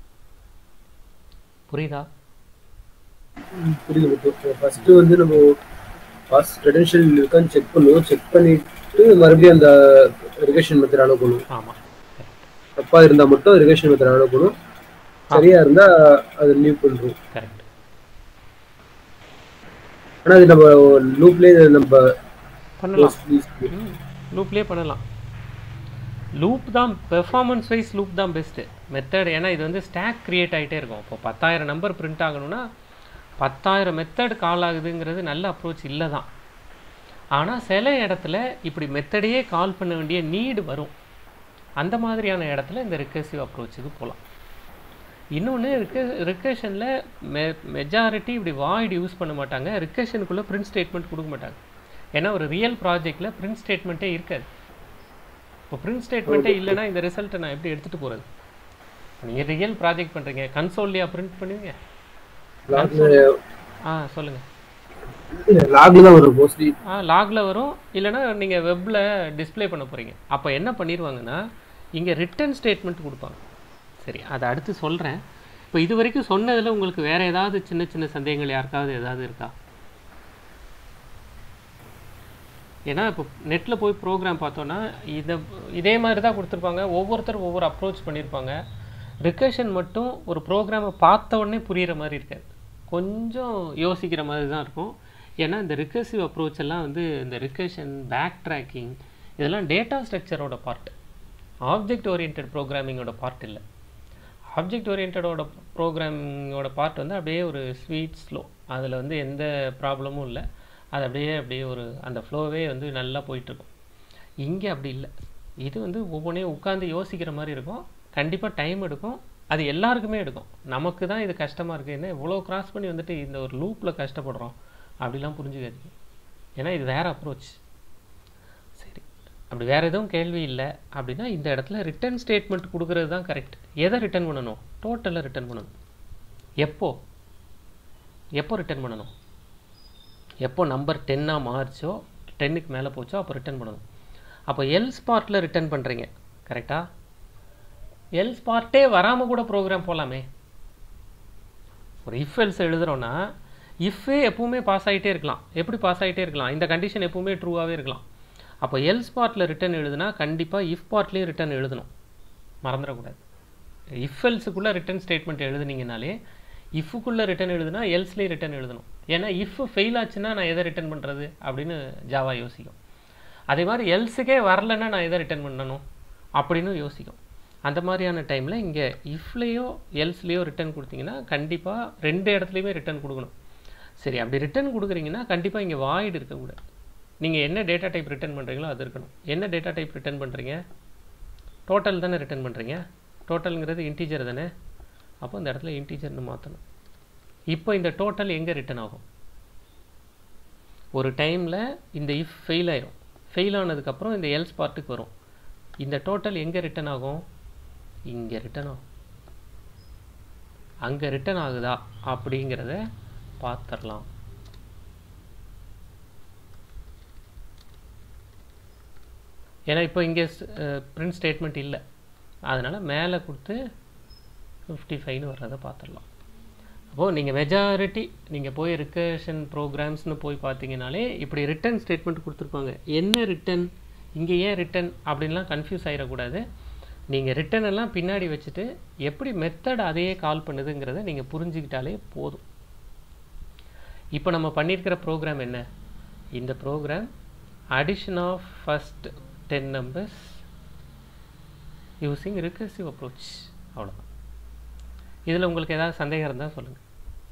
A: புரியுதா
D: புரியுது முத்து ஃபர்ஸ்ட் வந்து நம்ம பாஸ் கிரெடென்ஷியல் இருக்கான்னு செக் பண்ணுவோம் செக் பண்ணிட்டு மறுபடியும் அந்த ரிகர்ஷன் மெத்தட் அனுப்பணும்
A: ஆமாம்
D: தப்பா இருந்தா மட்டும் ரிகர்ஷன் மெத்தட் அனுப்பணும் சரியா இருந்தா அதை லீவ் பண்றோம்
A: கரெக்ட்
D: ஆனா இது நம்ம லூப்லயே நம்ம
A: பண்ணலாம் லூப்லேயே பண்ணலாம் லூப் தான் பெர்ஃபார்மன்ஸ் வைஸ் லூப் தான் பெஸ்ட்டு மெத்தட் ஏன்னா இது வந்து ஸ்டாக் க்ரியேட் ஆகிட்டே இருக்கும் இப்போ பத்தாயிரம் நம்பர் பிரிண்ட் ஆகணும்னா பத்தாயிரம் மெத்தட் கால் ஆகுதுங்கிறது நல்ல அப்ரோச் இல்லை தான் ஆனால் சில இடத்துல இப்படி மெத்தடையே கால் பண்ண வேண்டிய நீடு வரும் அந்த மாதிரியான இடத்துல இந்த ரிக்கர்சிவ் அப்ரோச்சுக்கு போகலாம் இன்னொன்று ரிக்க ரிக்கர்ஷனில் மெ மெஜாரிட்டி இப்படி வாய்டு யூஸ் பண்ண மாட்டாங்க ரிக்கர்ஷனுக்குள்ளே பிரிண்ட் ஸ்டேட்மெண்ட் கொடுக்க மாட்டாங்க ஏன்னா ஒரு ரியல் ப்ராஜெக்டில் பிரிண்ட் ஸ்டேட்மெண்ட்டே இருக்காது இப்போ பிரிண்ட் ஸ்டேட்மெண்ட்டே இல்லைன்னா இந்த ரிசல்ட்டை நான் எப்படி எடுத்துகிட்டு போகிறது நீங்கள் ரியல் ப்ராஜெக்ட் பண்ணுறீங்க கன்சோல்லையா பிரிண்ட் பண்ணுவீங்க ஆ சொல்லுங்கள்
D: லாக்ல தான் வரும் மோஸ்ட்லி
A: ஆ லாகில் வரும் இல்லைன்னா நீங்கள் வெப்பில் டிஸ்ப்ளே பண்ண போகிறீங்க அப்போ என்ன பண்ணிடுவாங்கன்னா இங்கே ரிட்டன் ஸ்டேட்மெண்ட் கொடுப்பாங்க சரி அதை அடுத்து சொல்கிறேன் இப்போ இது வரைக்கும் சொன்னதில் உங்களுக்கு வேறு ஏதாவது சின்ன சின்ன சந்தேகங்கள் யாருக்காவது ஏதாவது இருக்கா ஏன்னா இப்போ நெட்டில் போய் ப்ரோக்ராம் பார்த்தோன்னா இதை இதே மாதிரி தான் கொடுத்துருப்பாங்க ஒவ்வொருத்தரும் ஒவ்வொரு அப்ரோச் பண்ணியிருப்பாங்க ரிகர்ஷன் மட்டும் ஒரு ப்ரோக்ராமை பார்த்த உடனே புரிகிற மாதிரி இருக்காது கொஞ்சம் யோசிக்கிற மாதிரி தான் இருக்கும் ஏன்னா இந்த ரிகர்சிவ் அப்ரோச் எல்லாம் வந்து இந்த ரிகர்ஷன் பேக் ட்ராக்கிங் இதெல்லாம் டேட்டா ஸ்ட்ரக்சரோட பார்ட் ஆப்ஜெக்ட் ஓரியன்ட் ப்ரோக்ராமிங்கோட பார்ட் இல்லை ஆப்ஜெக்ட் ஓரியன்டோட ப்ரோக்ராமிங்கோட பார்ட் வந்து அப்படியே ஒரு ஸ்வீட் ஸ்லோ அதில் வந்து எந்த ப்ராப்ளமும் இல்லை அது அப்படியே அப்படியே ஒரு அந்த ஃப்ளோவே வந்து நல்லா போயிட்டுருக்கும் இங்கே அப்படி இல்லை இது வந்து ஒவ்வொன்றையும் உட்காந்து யோசிக்கிற மாதிரி இருக்கும் கண்டிப்பாக டைம் எடுக்கும் அது எல்லாருக்குமே எடுக்கும் நமக்கு தான் இது கஷ்டமாக இருக்குது என்ன இவ்வளோ கிராஸ் பண்ணி வந்துட்டு இந்த ஒரு லூப்பில் கஷ்டப்படுறோம் அப்படிலாம் புரிஞ்சுக்காதீங்க ஏன்னா இது வேறு அப்ரோச் சரி அப்படி வேறு எதுவும் கேள்வி இல்லை அப்படின்னா இந்த இடத்துல ரிட்டர்ன் ஸ்டேட்மெண்ட் கொடுக்கறது தான் கரெக்ட் எதை ரிட்டர்ன் பண்ணணும் டோட்டலை ரிட்டர்ன் பண்ணணும் எப்போ எப்போ ரிட்டர்ன் பண்ணணும் எப்போ நம்பர் டென்னாக மாறிச்சோ டென்னுக்கு மேலே போச்சோ அப்போ ரிட்டர்ன் பண்ணணும் அப்போ எல் ஸ்பாட்டில் ரிட்டர்ன் பண்ணுறீங்க கரெக்டாக எல் ஸ்பாட்டே வராமல் கூட ப்ரோக்ராம் போகலாமே ஒரு இஃப் எல்ஸ் எழுதுகிறோன்னா இஃப்பே எப்பவுமே பாஸ் ஆகிட்டே இருக்கலாம் எப்படி பாஸ் ஆகிட்டே இருக்கலாம் இந்த கண்டிஷன் எப்பவுமே ட்ரூவாகவே இருக்கலாம் அப்போ எல் ஸ்பாட்டில் ரிட்டர்ன் எழுதுனா கண்டிப்பாக இஃப் பார்ட்லேயும் ரிட்டர்ன் எழுதணும் மறந்துடக்கூடாது இஃப் எல்ஸுக்குள்ளே ரிட்டர்ன் ஸ்டேட்மெண்ட் எழுதுனீங்கனாலே இஃபுக்குள்ளே ரிட்டர்ன் எழுதுனா எல்ஸ்லேயும் ரிட்டர்ன் எழுதணும் ஏன்னா இஃப் ஃபெயில் ஆச்சுன்னா நான் எதை ரிட்டர்ன் பண்ணுறது அப்படின்னு ஜாவா யோசிக்கும் அதே மாதிரி எல்ஸுக்கே வரலன்னா நான் எதை ரிட்டர்ன் பண்ணணும் அப்படின்னு யோசிக்கும் அந்த மாதிரியான டைமில் இங்கே இஃப்லேயோ எல்ஸ்லேயோ ரிட்டர்ன் கொடுத்தீங்கன்னா கண்டிப்பாக ரெண்டு இடத்துலையுமே ரிட்டர்ன் கொடுக்கணும் சரி அப்படி ரிட்டர்ன் கொடுக்குறீங்கன்னா கண்டிப்பாக இங்கே வாய்டு இருக்கக்கூடாது நீங்கள் என்ன டேட்டா டைப் ரிட்டர்ன் பண்ணுறீங்களோ அது இருக்கணும் என்ன டேட்டா டைப் ரிட்டர்ன் பண்ணுறீங்க டோட்டல் தானே ரிட்டர்ன் பண்ணுறீங்க டோட்டலுங்கிறது இன்டீஜர் தானே அப்போ இந்த இடத்துல இன்டீஜர்னு மாற்றணும் இப்போ இந்த டோட்டல் எங்கே ரிட்டர்ன் ஆகும் ஒரு டைமில் இந்த இஃப் ஃபெயில் ஆயிரும் ஃபெயில் ஆனதுக்கப்புறம் இந்த எல்ஸ் பார்ட்டுக்கு வரும் இந்த டோட்டல் எங்கே ரிட்டர்ன் ஆகும் இங்கே ரிட்டர்ன் ஆகும் அங்கே ரிட்டர்ன் ஆகுதா அப்படிங்கிறத பார்த்துடலாம் ஏன்னா இப்போ இங்கே பிரிண்ட் ஸ்டேட்மெண்ட் இல்லை அதனால் மேலே கொடுத்து ஃபிஃப்டி ஃபைவ்னு வர்றதை பார்த்துடலாம் அப்போது நீங்கள் மெஜாரிட்டி நீங்கள் போய் ரிகர்ஷன் ப்ரோக்ராம்ஸ்னு போய் பார்த்தீங்கனாலே இப்படி ரிட்டர்ன் ஸ்டேட்மெண்ட் கொடுத்துருப்பாங்க என்ன ரிட்டன் இங்கே ஏன் ரிட்டன் அப்படின்லாம் கன்ஃபியூஸ் ஆகிடக்கூடாது நீங்கள் ரிட்டன் எல்லாம் பின்னாடி வச்சுட்டு எப்படி மெத்தட் அதையே கால் பண்ணுதுங்கிறத நீங்கள் புரிஞ்சுக்கிட்டாலே போதும் இப்போ நம்ம பண்ணியிருக்கிற ப்ரோக்ராம் என்ன இந்த program addition of first ten numbers using recursive approach அவ்வளோதான் இதில் உங்களுக்கு ஏதாவது சந்தேகம் இருந்தால் சொல்லுங்கள்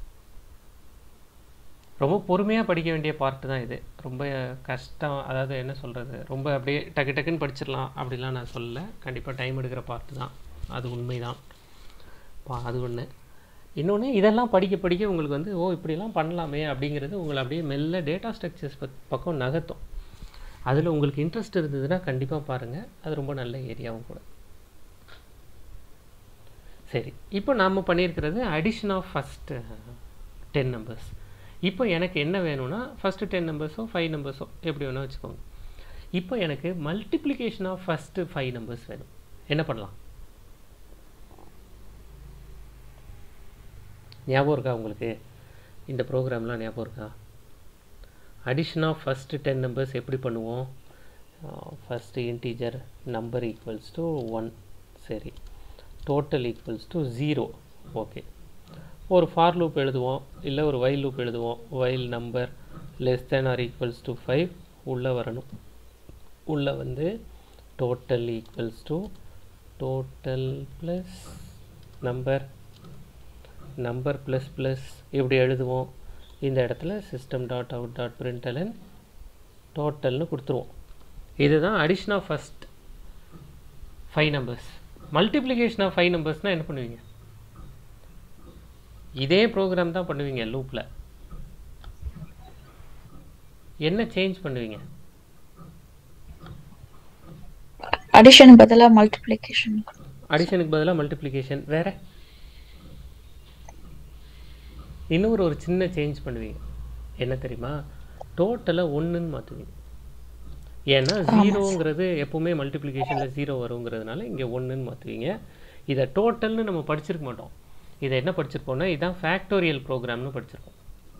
A: ரொம்ப பொறுமையாக படிக்க வேண்டிய பார்ட்டு தான் இது ரொம்ப கஷ்டம் அதாவது என்ன சொல்கிறது ரொம்ப அப்படியே டக்கு டக்குன்னு படிச்சிடலாம் அப்படிலாம் நான் சொல்லலை கண்டிப்பாக டைம் எடுக்கிற பார்ட்டு தான் அது உண்மை தான் அது ஒன்று இன்னொன்று இதெல்லாம் படிக்க படிக்க உங்களுக்கு வந்து ஓ இப்படிலாம் பண்ணலாமே அப்படிங்கிறது உங்களை அப்படியே மெல்ல டேட்டா ஸ்ட்ரக்சர்ஸ் பக்கம் நகர்த்தும் அதில் உங்களுக்கு இன்ட்ரெஸ்ட் இருந்ததுன்னா கண்டிப்பாக பாருங்கள் அது ரொம்ப நல்ல ஏரியாவும் கூட சரி இப்போ நாம் பண்ணியிருக்கிறது addition of first ten numbers இப்போ எனக்கு என்ன வேணும்னா ஃபஸ்ட்டு டென் நம்பர்ஸோ ஃபைவ் நம்பர்ஸோ எப்படி வேணால் வச்சுக்கோங்க இப்போ எனக்கு multiplication of first five numbers வேணும் என்ன பண்ணலாம் ஞாபகம் இருக்கா உங்களுக்கு இந்த ப்ரோக்ராம்லாம் ஞாபகம் இருக்கா addition of first ten numbers எப்படி பண்ணுவோம் first integer number equals to one சரி total equals to zero okay ஒரு ஃபார் லூப் எழுதுவோம் இல்லை ஒரு வைல் லூப் எழுதுவோம் while number less than or equals to five உள்ளே வரணும் உள்ளே வந்து total equals to total plus number number plus plus இப்படி எழுதுவோம் இந்த இடத்துல system dot out dot println டோட்டல்னு கொடுத்துருவோம் இதுதான் addition of first five numbers multiplication of five நம்பர்ஸ்னால் என்ன பண்ணுவீங்க இதே ப்ரோக்ராம் தான் பண்ணுவீங்க லூப்பில் என்ன சேஞ்ச் பண்ணுவீங்க
B: அடிஷன் பதிலா மல்டிப்ளிகேஷன்
A: அடிஷனுக்கு பதிலாக மல்டிப்ளிகேஷன் வேற இன்னொரு ஒரு சின்ன சேஞ்ச் பண்ணுவீங்க என்ன தெரியுமா டோட்டலாக ஒன்றுன்னு மாற்றுவீங்க ஏன்னா ஜீரோங்கிறது எப்பவுமே மல்டிப்ளிகேஷனில் ஜீரோ வருங்கிறதுனால இங்கே ஒன்றுன்னு மாற்றுவீங்க இதை டோட்டல்னு நம்ம படிச்சிருக்க மாட்டோம் இதை என்ன படிச்சிருப்போம்னா இதுதான் ஃபேக்டோரியல் ப்ரோக்ராம்னு படிச்சிருப்போம்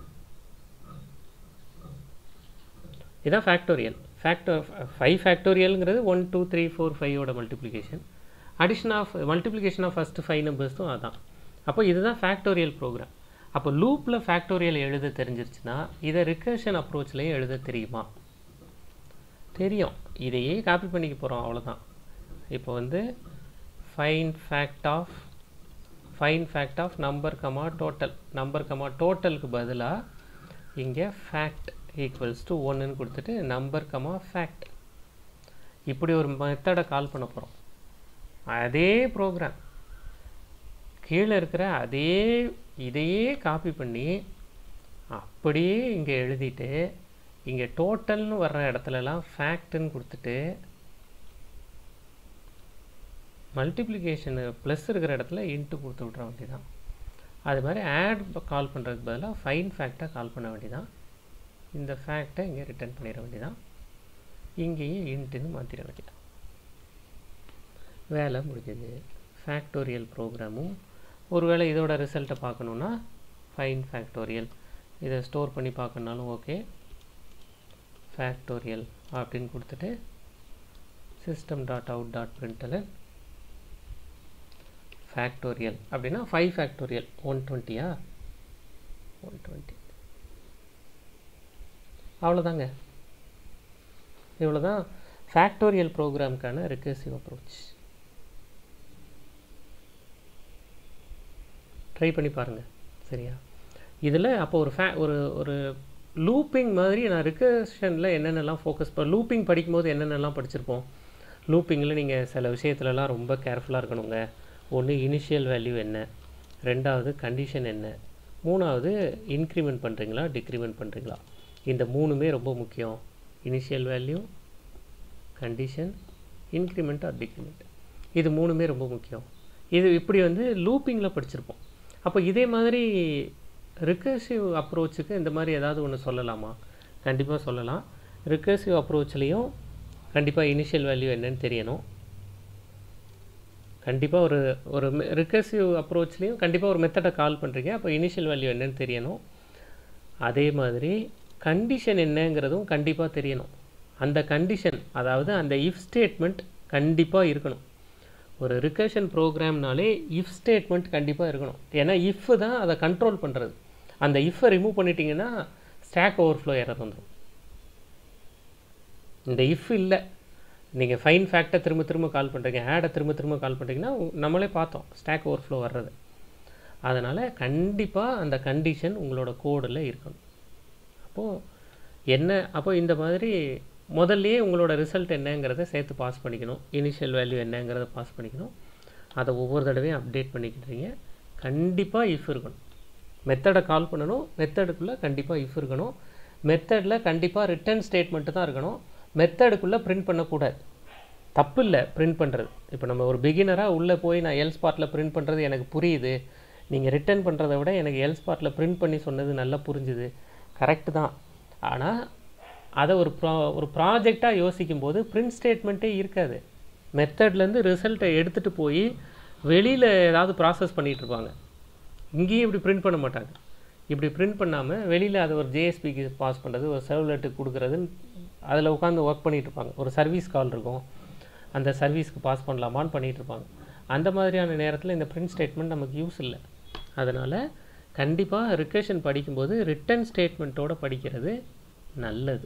A: இதுதான் ஃபேக்டோரியல் ஃபேக்டர் ஃபைவ் ஃபேக்டோரியலுங்கிறது ஒன் டூ த்ரீ ஃபோர் ஃபைவோட multiplication addition of multiplication of first five நம்பர்ஸும் அதான் அப்போ இதுதான் ஃபேக்டோரியல் ப்ரோக்ராம் அப்போ லூப்பில் ஃபேக்டோரியல் எழுத தெரிஞ்சிருச்சுன்னா இதை ரிகர்ஷன் அப்ரோச்லேயும் எழுத தெரியுமா தெரியும் இதையே காப்பி பண்ணிக்க போகிறோம் அவ்வளோதான் இப்போ வந்து fine fact of fine fact of number comma total number comma டோட்டலுக்கு பதிலாக இங்கே ஃபேக்ட் ஈக்குவல்ஸ் டு ஒன்றுன்னு கொடுத்துட்டு நம்பர் கமா ஃபேக்ட் இப்படி ஒரு மெத்தடை கால் பண்ண போகிறோம் அதே ப்ரோக்ராம் கீழே இருக்கிற அதே இதையே காப்பி பண்ணி அப்படியே இங்கே எழுதிட்டு இங்கே டோட்டல்னு வர்ற இடத்துலலாம் ஃபேக்ட்டுன்னு கொடுத்துட்டு மல்டிப்ளிகேஷனு ப்ளஸ் இருக்கிற இடத்துல இன்ட்டு கொடுத்து விட்ற வேண்டியதான் அது மாதிரி ஆட் கால் பண்ணுறதுக்கு பதிலாக ஃபைன் ஃபேக்டாக கால் பண்ண வேண்டியதான் இந்த ஃபேக்டை இங்கே ரிட்டர்ன் பண்ணிட வேண்டியதான் இங்கேயும் இன்ட்டுன்னு மாற்றிட வேண்டியதான் வேலை முடிஞ்சது ஃபேக்டோரியல் ப்ரோக்ராமும் ஒருவேளை இதோட ரிசல்ட்டை பார்க்கணுன்னா ஃபைன் ஃபேக்டோரியல் இதை ஸ்டோர் பண்ணி பார்க்கணுனாலும் ஓகே ஃபேக்டோரியல் அப்படின்னு கொடுத்துட்டு system dot out dot println factorial அப்படின்னா ஃபைவ் ஃபேக்டோரியல் ஒன் டுவெண்ட்டியா ஒன் டுவெண்ட்டி அவ்வளோதாங்க இவ்வளோ தான் ஃபேக்டோரியல் ப்ரோக்ராம்க்கான ரிகர்சிவ் அப்ரோச் ட்ரை பண்ணி பாருங்கள் சரியா இதில் அப்போ ஒரு ஃபே ஒரு ஒரு லூப்பிங் மாதிரி நான் ரிகர்ஷனில் என்னென்னலாம் ஃபோக்கஸ் பண்ண லூப்பிங் படிக்கும்போது என்னென்னலாம் படிச்சிருப்போம் லூப்பிங்கில் நீங்கள் சில விஷயத்துலலாம் ரொம்ப கேர்ஃபுல்லாக இருக்கணுங்க ஒன்று இனிஷியல் வேல்யூ என்ன ரெண்டாவது கண்டிஷன் என்ன மூணாவது இன்க்ரிமெண்ட் பண்ணுறீங்களா டிக்ரிமெண்ட் பண்ணுறீங்களா இந்த மூணுமே ரொம்ப முக்கியம் initial value condition increment or decrement இது மூணுமே ரொம்ப முக்கியம் இது இப்படி வந்து லூப்பிங்கில் படிச்சிருப்போம் அப்போ இதே மாதிரி ரிகர்சிவ் அப்ரோச்சுக்கு இந்த மாதிரி ஏதாவது ஒன்று சொல்லலாமா கண்டிப்பாக சொல்லலாம் ரிகர்சிவ் அப்ரோச்லேயும் கண்டிப்பாக இனிஷியல் வேல்யூ என்னன்னு தெரியணும் கண்டிப்பாக ஒரு ஒரு ரிகர்சிவ் அப்ரோச்லேயும் கண்டிப்பாக ஒரு மெத்தடை கால் பண்ணுறீங்க அப்போ இனிஷியல் வேல்யூ என்னன்னு தெரியணும் அதே மாதிரி கண்டிஷன் என்னங்கிறதும் கண்டிப்பாக தெரியணும் அந்த கண்டிஷன் அதாவது அந்த இஃப் ஸ்டேட்மெண்ட் கண்டிப்பாக இருக்கணும் ஒரு ரிகர்ஷன் ப்ரோக்ராம்னாலே இஃப் ஸ்டேட்மெண்ட் கண்டிப்பாக இருக்கணும் ஏன்னா இஃப் தான் அதை கண்ட்ரோல் பண்ணுறது அந்த இஃப்பை ரிமூவ் பண்ணிட்டீங்கன்னா ஸ்டாக் ஓவர்ஃப்ளோ எரர் வந்துடும் இந்த இஃப் இல்லை நீங்கள் ஃபைன் ஃபேக்டை திரும்ப திரும்ப கால் பண்ணுறீங்க ஆடை திரும்ப திரும்ப கால் பண்ணுறீங்கன்னா நம்மளே பார்த்தோம் ஸ்டாக் ஓவர்ஃப்ளோ வர்றது அதனால் கண்டிப்பாக அந்த கண்டிஷன் உங்களோட கோடில் இருக்கணும் அப்போது என்ன அப்போ இந்த மாதிரி முதல்லையே உங்களோட ரிசல்ட் என்னங்கிறத சேர்த்து பாஸ் பண்ணிக்கணும் இனிஷியல் வேல்யூ என்னங்கிறத பாஸ் பண்ணிக்கணும் அதை ஒவ்வொரு தடவையும் அப்டேட் பண்ணிக்கிட்டீங்க கண்டிப்பாக இஃப் இருக்கணும் மெத்தடை கால் பண்ணணும் மெத்தடுக்குள்ளே கண்டிப்பாக இஃப் இருக்கணும் மெத்தடில் கண்டிப்பாக ரிட்டர்ன் ஸ்டேட்மெண்ட்டு தான் இருக்கணும் மெத்தடுக்குள்ளே பிரிண்ட் பண்ணக்கூடாது தப்பு இல்லை பிரிண்ட் பண்ணுறது இப்போ நம்ம ஒரு பிகினராக உள்ளே போய் நான் எல் ஸ்பாட்டில் பிரிண்ட் பண்ணுறது எனக்கு புரியுது நீங்கள் ரிட்டர்ன் பண்ணுறத விட எனக்கு எல் ஸ்பாட்டில் பிரிண்ட் பண்ணி சொன்னது நல்லா புரிஞ்சுது கரெக்டு தான் ஆனால் அதை ஒரு ப்ரா ஒரு ப்ராஜெக்டாக யோசிக்கும் போது பிரிண்ட் ஸ்டேட்மெண்ட்டே இருக்காது மெத்தட்லேருந்து ரிசல்ட்டை எடுத்துகிட்டு போய் வெளியில் ஏதாவது ப்ராசஸ் பண்ணிகிட்டு இருப்பாங்க இங்கேயும் இப்படி பிரிண்ட் பண்ண மாட்டாங்க இப்படி பிரிண்ட் பண்ணாமல் வெளியில் அதை ஒரு ஜேஎஸ்பிக்கு பாஸ் பண்ணுறது ஒரு சர்வலெட்டுக்கு கொடுக்குறதுன்னு அதில் உட்காந்து ஒர்க் பண்ணிகிட்டு இருப்பாங்க ஒரு சர்வீஸ் கால் இருக்கும் அந்த சர்வீஸ்க்கு பாஸ் பண்ணலாமான்னு பண்ணிகிட்டு இருப்பாங்க அந்த மாதிரியான நேரத்தில் இந்த பிரிண்ட் ஸ்டேட்மெண்ட் நமக்கு யூஸ் இல்லை அதனால் கண்டிப்பாக ரிகர்ஷன் படிக்கும்போது ரிட்டன் ஸ்டேட்மெண்ட்டோட படிக்கிறது நல்லது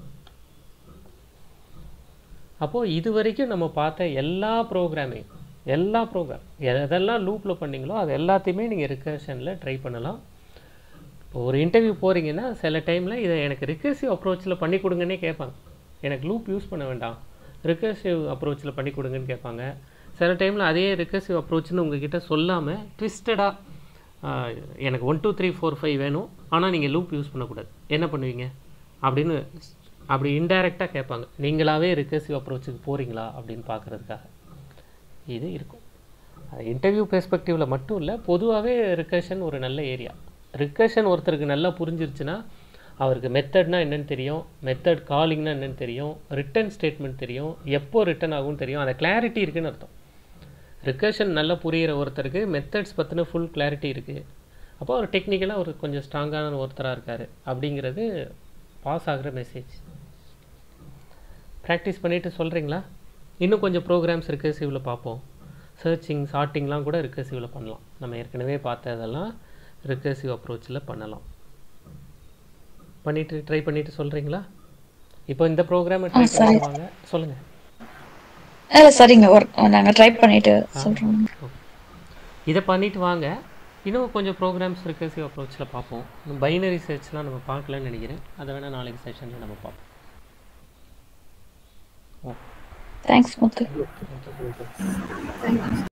A: அப்போது இது வரைக்கும் நம்ம பார்த்த எல்லா ப்ரோக்ராமையும் எல்லா ப்ரோக்ராம் எதெல்லாம் லூப்பில் பண்ணீங்களோ அது எல்லாத்தையுமே நீங்கள் ரிகர்ஷனில் ட்ரை பண்ணலாம் இப்போ ஒரு இன்டர்வியூ போகிறீங்கன்னா சில டைமில் இதை எனக்கு ரிகர்சிவ் அப்ரோச்சில் பண்ணி கொடுங்கன்னே கேட்பாங்க எனக்கு லூப் யூஸ் பண்ண வேண்டாம் ரிகர்சிவ் அப்ரோச்சில் பண்ணி கொடுங்கன்னு கேட்பாங்க சில டைமில் அதே ரிகர்சிவ் அப்ரோச்னு உங்ககிட்ட சொல்லாமல் ட்விஸ்டடாக எனக்கு one two three four five வேணும் ஆனால் நீங்கள் லூப் யூஸ் பண்ணக்கூடாது என்ன பண்ணுவீங்க அப்படின்னு அப்படி இன்டைரக்டாக கேட்பாங்க நீங்களாவே ரிகர்சிவ் அப்ரோச்சுக்கு போகிறீங்களா அப்படின்னு பார்க்குறதுக்காக இது இருக்கும் இன்டர்வியூ பெர்ஸ்பெக்டிவில் மட்டும் இல்லை பொதுவாகவே ரிகர்ஷன் ஒரு நல்ல ஏரியா ரிகர்ஷன் ஒருத்தருக்கு நல்லா புரிஞ்சிருச்சுன்னா அவருக்கு மெத்தட்னா என்னன்னு தெரியும் மெத்தட் காலிங்னா என்னன்னு தெரியும் ரிட்டன் ஸ்டேட்மெண்ட் தெரியும் எப்போ ரிட்டன் ஆகும்னு தெரியும் அந்த கிளாரிட்டி இருக்குன்னு அர்த்தம் ரிகர்ஷன் நல்லா புரிகிற ஒருத்தருக்கு மெத்தட்ஸ் பற்றின ஃபுல் கிளாரிட்டி இருக்குது அப்போ அவர் டெக்னிக்கலாக ஒரு கொஞ்சம் ஸ்ட்ராங்கான ஒருத்தராக இருக்கார் அப்படிங்கிறது பாஸ் ஆகிற மெசேஜ் ப்ராக்டிஸ் பண்ணிவிட்டு சொல்கிறீங்களா இன்னும் கொஞ்சம் ப்ரோக்ராம்ஸ் ரிகர்சிவில் பார்ப்போம் சர்ச்சிங் சார்ட்டிங்லாம் கூட ரிகர்சிவில் பண்ணலாம் நம்ம ஏற்கனவே பார்த்ததெல்லாம் ரிகர்சிவ் அப்ரோச்சில் பண்ணலாம் பண்ணிவிட்டு ட்ரை பண்ணிவிட்டு சொல்கிறீங்களா இப்போ இந்த ப்ரோக்ராமை ட்ரை
B: சரி.
A: பண்ணுவாங்க சொல்லுங்கள்
B: இல்ல சரிங்க ஒர்க் நாங்க ட்ரை பண்ணிட்டு சொல்றோம்
A: இதை பண்ணிட்டு வாங்க இன்னும் கொஞ்சம் ப்ரோக்ராம்ஸ் ரிகர்சிவ் அப்ரோச்சில் பார்ப்போம் இன்னும் பைனரி சர்ச்லாம் நம்ம பார்க்கலன்னு நினைக்கிறேன் அதை வேணால் நாளைக்கு செஷனில் நம்ம பார்ப்போம் ஓ
B: தேங்க்ஸ் முத்து